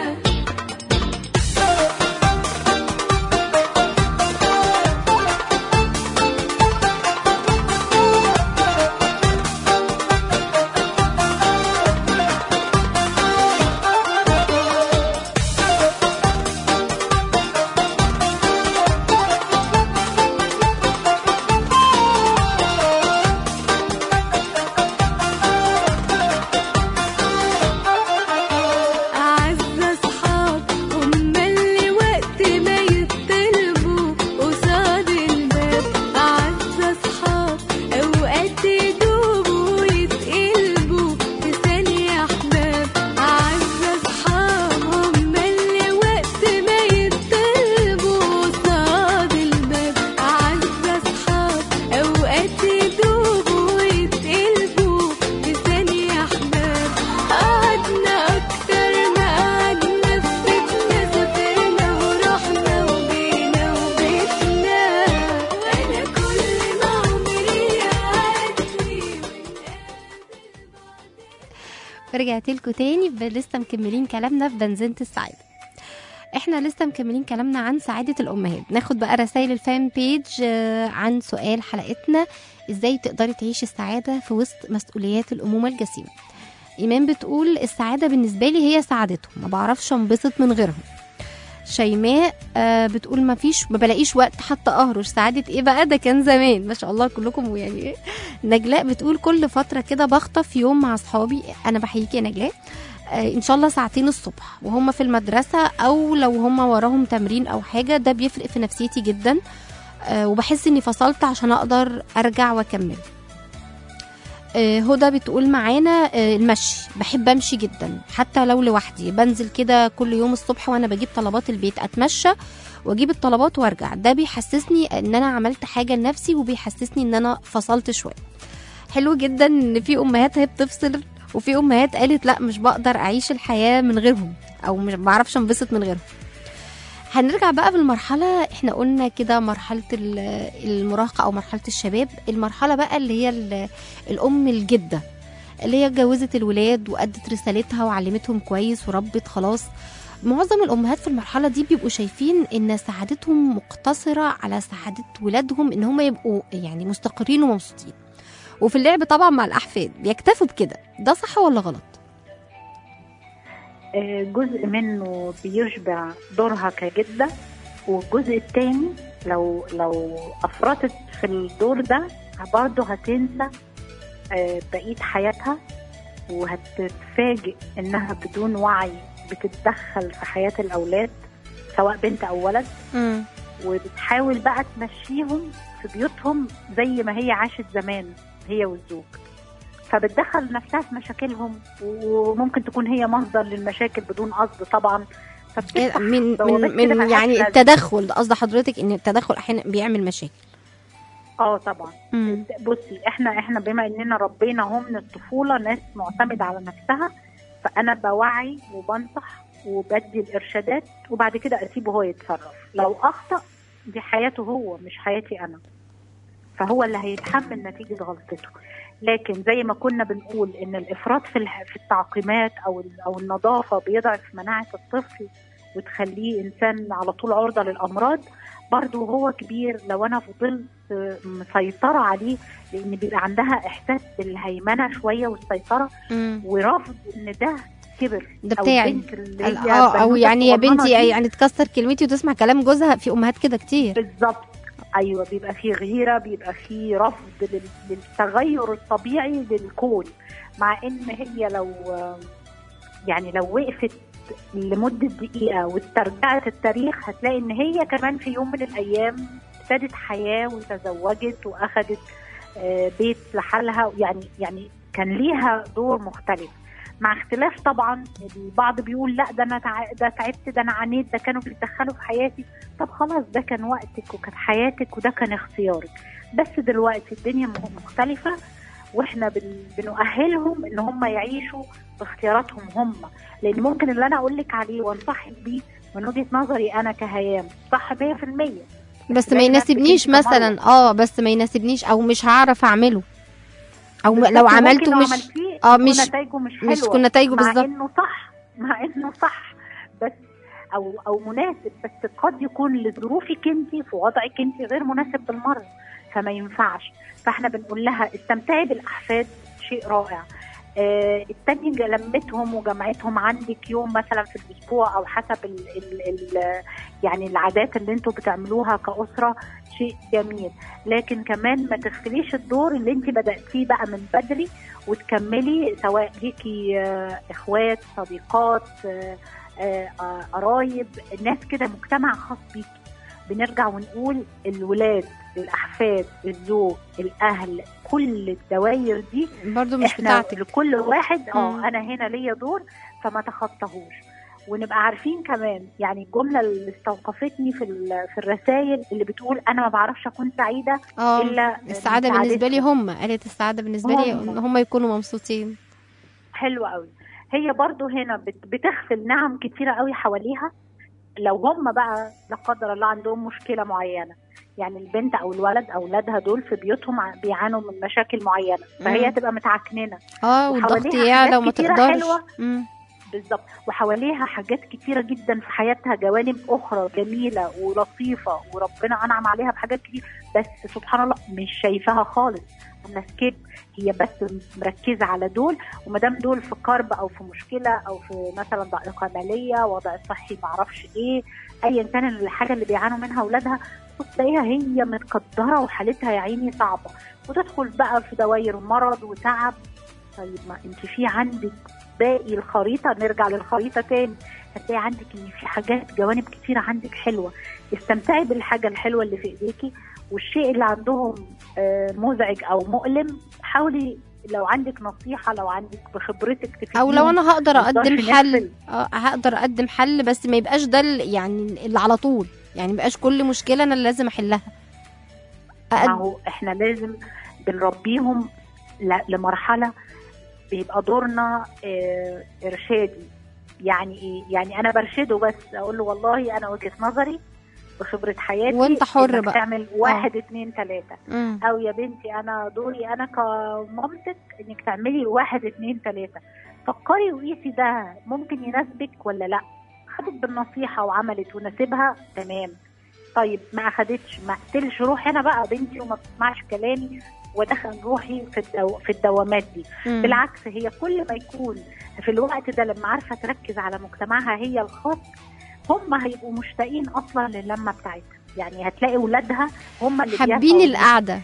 [SPEAKER 4] أعز أصحاب هم اللي وقت ما يطلبوا قصاد الباب أعز أصحاب أوقات يدوبوا ويتقلبوا في ثانية أحباب أعز أصحاب هم اللي وقت ما يطلبوا قصاد الباب أعز أصحاب أوقات يدوبوا ويتقلبوا في ثانية أحباب قعدنا أكتر ما قعدنا في بيتنا سافرنا ورحنا وجينا وبيتنا أنا كل ما عمري يعدي
[SPEAKER 2] رجعت لكم تاني ب- لسه مكملين كلامنا في بنزينة السعادة احنا لسه مكملين كلامنا عن سعادة الأمهات ناخد بقى رسائل الفان بيج آه، عن سؤال حلقتنا ازاي تقدري تعيشي السعادة في وسط مسؤوليات الأمومة الجسيمة إيمان بتقول السعادة بالنسبة لي هي سعادتهم ما بعرفش انبسط من غيرهم شيماء آه بتقول ما فيش ما بلاقيش وقت حتى اهرش سعادة ايه بقى ده كان زمان ما شاء الله كلكم يعني إيه. نجلاء بتقول كل فترة كده بخطف يوم مع اصحابي انا بحييكي يا نجلاء آه ان شاء الله ساعتين الصبح وهم في المدرسة او لو هم وراهم تمرين او حاجة ده بيفرق في نفسيتي جدا آه وبحس اني فصلت عشان اقدر ارجع واكمل آه، هدى بتقول معانا آه، المشي بحب امشي جدا حتى لو لوحدي بنزل كده كل يوم الصبح وانا بجيب طلبات البيت اتمشى واجيب الطلبات وارجع ده بيحسسني ان انا عملت حاجه لنفسي وبيحسسني ان انا فصلت شويه حلو جدا ان في امهات هي بتفصل وفي امهات قالت لا مش بقدر اعيش الحياه من غيرهم او مش بعرفش انبسط من غيرهم هنرجع بقى بالمرحلة احنا قلنا كده مرحلة ال- المراهقة أو مرحلة الشباب المرحلة بقى اللي هي ال- الأم الجدة اللي هي اتجوزت الولاد وأدت رسالتها وعلمتهم كويس وربت خلاص معظم الأمهات في المرحلة دي بيبقوا شايفين إن سعادتهم مقتصرة على سعادة ولادهم إن هم يبقوا يعني مستقرين ومبسوطين وفي اللعب طبعا مع الأحفاد بيكتفوا بكده ده صح ولا غلط؟
[SPEAKER 3] آه، جزء منه بيشبع دورها كجدة والجزء التاني لو لو أفرطت في الدور ده برضه هتنسى آه، بقية حياتها وهتتفاجئ إنها بدون وعي بتتدخل في حياة الأولاد سواء بنت أو ولد
[SPEAKER 2] مم.
[SPEAKER 3] وبتحاول بقى تمشيهم في بيوتهم زي ما هي عاشت زمان هي والزوج فبتدخل نفسها في مشاكلهم وممكن تكون هي مصدر للمشاكل بدون قصد طبعا فبتفتح
[SPEAKER 2] من
[SPEAKER 3] بوابات
[SPEAKER 2] من,
[SPEAKER 3] كده
[SPEAKER 2] من
[SPEAKER 3] ملهاش
[SPEAKER 2] يعني
[SPEAKER 3] لازمة.
[SPEAKER 2] التدخل قصد حضرتك ان التدخل احيانا بيعمل مشاكل
[SPEAKER 3] اه طبعا
[SPEAKER 2] مم.
[SPEAKER 3] بصي احنا احنا بما اننا ربينا هم من الطفوله ناس معتمده على نفسها فانا بوعي وبنصح وبدي الارشادات وبعد كده اسيبه هو يتصرف لو اخطا دي حياته هو مش حياتي انا فهو اللي هيتحمل نتيجه غلطته لكن زي ما كنا بنقول ان الافراط في الح- في التعقيمات او ال- او النظافه بيضعف مناعه الطفل وتخليه انسان على طول عرضه للامراض برضه هو كبير لو انا فضلت مسيطره عليه لان بيبقى عندها احساس بالهيمنه شويه والسيطره
[SPEAKER 2] مم.
[SPEAKER 3] ورفض ان ده كبر
[SPEAKER 2] ده
[SPEAKER 3] أو
[SPEAKER 2] بتاعي.
[SPEAKER 3] البنت اللي
[SPEAKER 2] ال-
[SPEAKER 3] هي
[SPEAKER 2] اه او
[SPEAKER 3] بنوتة
[SPEAKER 2] يعني يا
[SPEAKER 3] صغننة
[SPEAKER 2] بنتي
[SPEAKER 3] دي
[SPEAKER 2] يعني تكسر كلمتي وتسمع كلام جوزها في امهات كده كتير
[SPEAKER 3] بالظبط ايوه بيبقى فيه غيره بيبقى فيه رفض لل- للتغير الطبيعي للكون مع ان هي لو يعني لو وقفت لمده دقيقه واسترجعت التاريخ هتلاقي ان هي كمان في يوم من الايام ابتدت حياه وتزوجت واخدت آه، بيت لحالها يعني يعني كان ليها دور مختلف مع اختلاف طبعا البعض بيقول لا ده انا تع- ده تعبت ده انا عانيت ده كانوا بيتدخلوا في حياتي طب خلاص ده كان وقتك وكانت حياتك وده كان اختيارك بس دلوقتي الدنيا م- مختلفة واحنا بن- بنؤهلهم ان هم يعيشوا باختياراتهم هم لان ممكن اللي انا اقول لك عليه وانصحك بيه من وجهة نظري انا كهيام صح 100%
[SPEAKER 2] بس ما
[SPEAKER 3] زي
[SPEAKER 2] يناسبنيش
[SPEAKER 3] نفسك انت
[SPEAKER 2] مثلا اه بس ما يناسبنيش او مش هعرف اعمله او م-
[SPEAKER 3] بالظبط،
[SPEAKER 2] لو
[SPEAKER 3] ممكن
[SPEAKER 2] عملته
[SPEAKER 3] لو
[SPEAKER 2] مش
[SPEAKER 3] عملتيه
[SPEAKER 2] اه
[SPEAKER 3] تكون
[SPEAKER 2] مش
[SPEAKER 3] نتائجه مش حلوه
[SPEAKER 2] مش تكون نتائجه
[SPEAKER 3] مع
[SPEAKER 2] بالظبط
[SPEAKER 3] انه صح مع انه صح بس او او مناسب بس قد يكون لظروفك انت في وضعك انت غير مناسب بالمره فما ينفعش فاحنا بنقول لها استمتعي بالاحفاد شيء رائع آه التاني ج- لمتهم وجمعتهم عندك يوم مثلا في الاسبوع او حسب ال ال ال يعني العادات اللي انتوا بتعملوها كاسره شيء جميل لكن كمان ما تغفليش الدور اللي انت بداتيه بقى من بدري وتكملي سواء ليكي آه، اخوات صديقات آه، آه، آه، قرايب ناس كده مجتمع خاص بيكي بنرجع ونقول الولاد الاحفاد الزوج الاهل كل الدوائر دي
[SPEAKER 2] برضو مش
[SPEAKER 3] احنا
[SPEAKER 2] بتاعتك
[SPEAKER 3] لكل واحد اه
[SPEAKER 2] مم.
[SPEAKER 3] انا هنا ليا دور فما تخطاهوش ونبقى عارفين كمان يعني الجمله اللي استوقفتني في ال- في الرسائل اللي بتقول انا ما بعرفش اكون سعيده
[SPEAKER 2] اه
[SPEAKER 3] الا من
[SPEAKER 2] السعادة بالنسبة لي
[SPEAKER 3] سعادتهم.
[SPEAKER 2] هم قالت السعادة بالنسبة لي
[SPEAKER 3] هم.
[SPEAKER 2] ان هم يكونوا مبسوطين
[SPEAKER 3] حلو قوي هي برضو هنا بت- بتغفل نعم كتيرة قوي حواليها لو هم بقى لا قدر الله عندهم مشكلة معينة يعني البنت او الولد اولادها دول في بيوتهم ع- بيعانوا من مشاكل معينة فهي
[SPEAKER 2] مم.
[SPEAKER 3] تبقى متعكننة
[SPEAKER 2] اه والضغط
[SPEAKER 3] وحواليها
[SPEAKER 2] يعلى
[SPEAKER 3] حاجات
[SPEAKER 2] وما
[SPEAKER 3] كتيرة
[SPEAKER 2] تقدرش
[SPEAKER 3] حلوة.
[SPEAKER 2] مم.
[SPEAKER 3] بالظبط وحواليها حاجات كتيرة جدا في حياتها جوانب أخرى جميلة ولطيفة وربنا أنعم عليها بحاجات كتير بس سبحان الله مش شايفاها خالص أنا سكيب هي بس مركزة على دول وما دام دول في كرب أو في مشكلة أو في مثلا ضائقة مالية وضع صحي معرفش إيه أيا كان الحاجة اللي بيعانوا منها أولادها تلاقيها هي متقدرة وحالتها يا عيني صعبة وتدخل بقى في دوائر مرض وتعب طيب ما انت في عندك باقي الخريطة نرجع للخريطة تاني هتلاقي عندك ان في حاجات جوانب كتيرة عندك حلوة استمتعي بالحاجة الحلوة اللي في ايديكي والشيء اللي عندهم آه، مزعج او مؤلم حاولي لو عندك نصيحه لو عندك بخبرتك تفيديهم
[SPEAKER 2] او لو انا هقدر
[SPEAKER 3] ما نقدرش
[SPEAKER 2] اقدم حل
[SPEAKER 3] نغفل.
[SPEAKER 2] اه هقدر اقدم حل بس ما يبقاش ده ال- يعني اللي على طول يعني ما يبقاش كل مشكله انا اللي لازم احلها
[SPEAKER 3] ما
[SPEAKER 2] أقد...
[SPEAKER 3] هو احنا لازم بنربيهم ل- لمرحله بيبقى دورنا اه ارشادي يعني ايه يعني انا برشده بس اقول له والله انا وجهه نظري بخبره حياتي
[SPEAKER 2] وانت حر
[SPEAKER 3] إنك
[SPEAKER 2] بقى.
[SPEAKER 3] تعمل واحد اتنين تلاته
[SPEAKER 2] مم.
[SPEAKER 3] او يا بنتي انا دوري انا كمامتك انك تعملي واحد اتنين تلاته فكري وقيسي ده ممكن يناسبك ولا لا خدت بالنصيحه وعملت وناسبها تمام طيب ما اخدتش ما اقتلش روحي انا بقى بنتي وما بتسمعش كلامي وادخل روحي في الدو... في الدوامات دي
[SPEAKER 2] مم.
[SPEAKER 3] بالعكس هي كل ما يكون في الوقت ده لما عارفه تركز على مجتمعها هي الخاص هم هيبقوا مشتاقين اصلا للمه بتاعتها يعني هتلاقي ولادها هم اللي
[SPEAKER 2] حابين
[SPEAKER 3] بيسعوا
[SPEAKER 2] القعده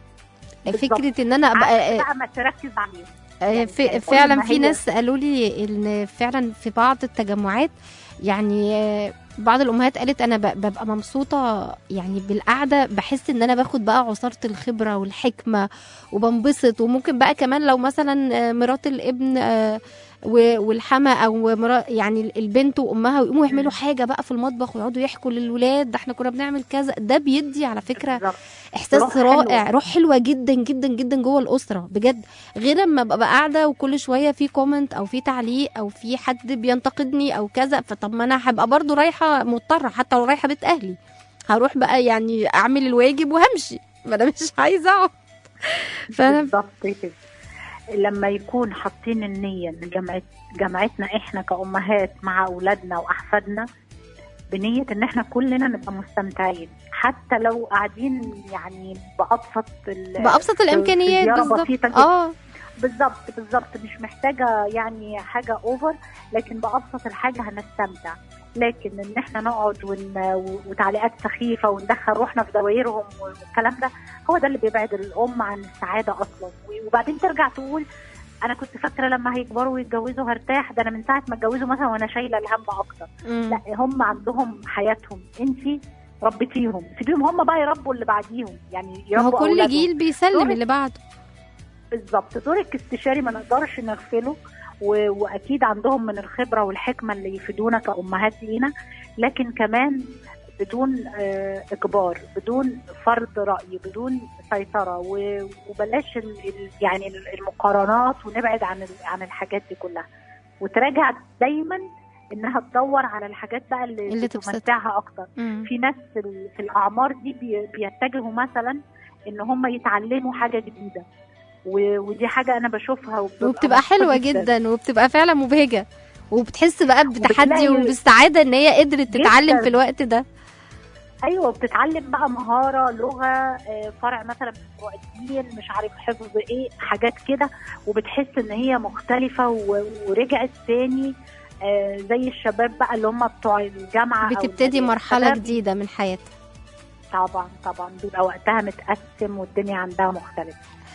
[SPEAKER 3] بالظبط.
[SPEAKER 2] فكره ان انا
[SPEAKER 3] عكس
[SPEAKER 2] ابقى
[SPEAKER 3] بقى ما تركز عليهم
[SPEAKER 2] آه،
[SPEAKER 3] يعني
[SPEAKER 2] في
[SPEAKER 3] يعني كل
[SPEAKER 2] فعلا
[SPEAKER 3] ما
[SPEAKER 2] في
[SPEAKER 3] هي-
[SPEAKER 2] ناس قالوا لي ان فعلا في بعض التجمعات يعني آه، بعض الامهات قالت انا ب- ببقى مبسوطه يعني بالقعده بحس ان انا باخد بقى عصاره الخبره والحكمه وبنبسط وممكن بقى كمان لو مثلا آه، مرات الابن آه، و- والحما او مرا يعني البنت وامها ويقوموا يعملوا حاجه بقى في المطبخ ويقعدوا يحكوا للولاد ده احنا كنا بنعمل كذا ده بيدي على فكره
[SPEAKER 3] بالظبط.
[SPEAKER 2] احساس
[SPEAKER 3] روح
[SPEAKER 2] رائع
[SPEAKER 3] حلوة.
[SPEAKER 2] روح حلوه جدا جدا جدا جوه الاسره بجد غير لما ابقى قاعده وكل شويه في كومنت او في تعليق او في حد بينتقدني او كذا فطب ما انا هبقى برضو رايحه مضطره حتى لو رايحه بيت اهلي هروح بقى يعني اعمل الواجب وهمشي ما انا مش عايزه اقعد فانا
[SPEAKER 3] بالظبط كده لما يكون حاطين النية إن جمعت جمعتنا احنا كأمهات مع أولادنا وأحفادنا بنية إن احنا كلنا نبقى مستمتعين حتى لو قاعدين يعني بأبسط ال-
[SPEAKER 2] بابسط
[SPEAKER 3] في
[SPEAKER 2] الامكانيات
[SPEAKER 3] زيارة
[SPEAKER 2] بالظبط
[SPEAKER 3] بسيطة جدا.
[SPEAKER 2] اه
[SPEAKER 3] بالظبط بالظبط مش محتاجة يعني حاجة اوفر لكن بأبسط الحاجة هنستمتع لكن ان احنا نقعد ون... وتعليقات سخيفة وندخل روحنا في دوايرهم والكلام ده هو ده اللي بيبعد الام عن السعادة اصلا وبعدين ترجع تقول انا كنت فاكرة لما هيكبروا ويتجوزوا هرتاح ده انا من ساعة ما اتجوزوا مثلا وانا شايلة الهم اكتر
[SPEAKER 2] مم.
[SPEAKER 3] لا هم عندهم حياتهم انت ربيتيهم سيبيهم هم بقى يربوا اللي بعديهم يعني
[SPEAKER 2] هو
[SPEAKER 3] يربوا
[SPEAKER 2] كل
[SPEAKER 3] أولادهم.
[SPEAKER 2] جيل بيسلم
[SPEAKER 3] دورك.
[SPEAKER 2] اللي بعده
[SPEAKER 3] بالظبط دورك استشاري ما نقدرش نغفله و... واكيد عندهم من الخبره والحكمه اللي يفيدونا كامهات لينا لكن كمان بدون آه، اجبار بدون فرض راي بدون سيطره و... وبلاش ال... ال- يعني المقارنات ونبعد عن ال... عن الحاجات دي كلها وتراجع دايما انها تدور على الحاجات بقى اللي,
[SPEAKER 2] اللي تبسطها.
[SPEAKER 3] تمتعها اكتر
[SPEAKER 2] مم.
[SPEAKER 3] في ناس في, ال- في الاعمار دي بي- بيتجهوا مثلا ان هم يتعلموا حاجه جديده و- ودي حاجه انا بشوفها وببقى
[SPEAKER 2] وبتبقى
[SPEAKER 3] مبسوطة
[SPEAKER 2] حلوه جدا وبتبقى فعلا مبهجه وبتحس بقى بتحدي
[SPEAKER 3] وبتلاقي-
[SPEAKER 2] وبالسعاده ان هي قدرت تتعلم
[SPEAKER 3] جداً.
[SPEAKER 2] في الوقت ده
[SPEAKER 3] ايوه بتتعلم بقى مهاره لغه آه، فرع مثلا من فروع الدين مش عارف حفظ ايه حاجات كده وبتحس ان هي مختلفه و- ورجعت تاني آه، زي الشباب بقى اللي هم بتوع الجامعه أو
[SPEAKER 2] بتبتدي
[SPEAKER 3] المدارس.
[SPEAKER 2] مرحله
[SPEAKER 3] فده
[SPEAKER 2] جديده من حياتها
[SPEAKER 3] طبعا طبعا بيبقى وقتها متقسم والدنيا عندها مختلفه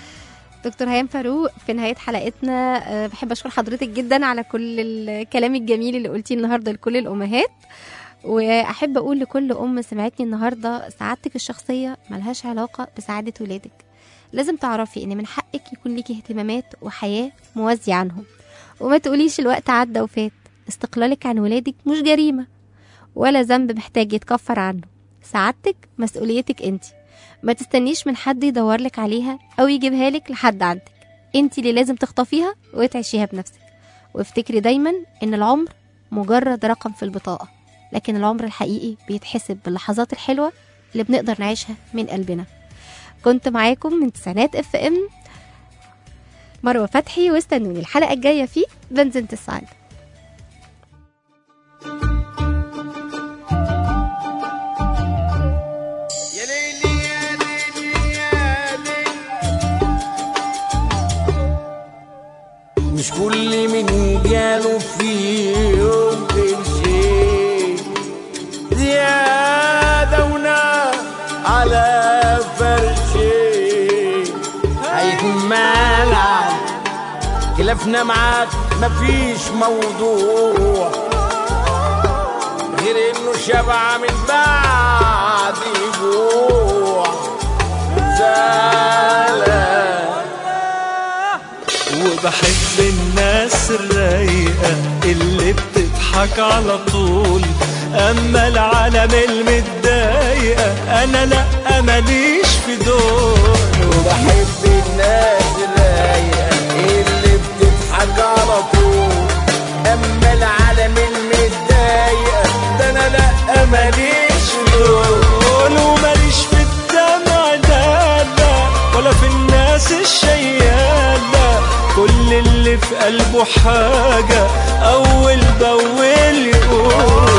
[SPEAKER 2] دكتور هيام فاروق في نهايه حلقتنا آه، بحب اشكر حضرتك جدا على كل الكلام الجميل اللي قلتيه النهارده لكل الامهات واحب اقول لكل ام سمعتني النهارده سعادتك الشخصيه ملهاش علاقه بسعاده ولادك لازم تعرفي ان من حقك يكون ليكي اهتمامات وحياه موازيه عنهم وما تقوليش الوقت عدى وفات استقلالك عن ولادك مش جريمه ولا ذنب محتاج يتكفر عنه سعادتك مسؤوليتك انت ما تستنيش من حد يدورلك عليها او يجيبها لك لحد عندك انت اللي لازم تخطفيها وتعيشيها بنفسك وافتكري دايما ان العمر مجرد رقم في البطاقة لكن العمر الحقيقي بيتحسب باللحظات الحلوة اللي بنقدر نعيشها من قلبنا كنت معاكم من تسعينات اف ام مروة فتحي واستنوني الحلقة الجاية في بنزنة السعادة
[SPEAKER 5] يا ليلي يا ليلي يا ليلي مش كل من جاله في يوم شيء زيادة ونار على فرشي هيكون مالع خلافنا معاك مفيش موضوع غير انه شبع من بعد جوع زعلان
[SPEAKER 6] وبحب الناس الرايقة اللي بتضحك على طول أما العالم المتضايقة أنا لأ ماليش في دول
[SPEAKER 5] وبحب الناس الرايقة اللي بتضحك على طول أما العالم المتضايقة ده أنا لأ ماليش دول
[SPEAKER 6] دول وماليش في الدمع ده لا ولا في الناس الشيالة كل اللي في قلبه حاجة أول بأول يقول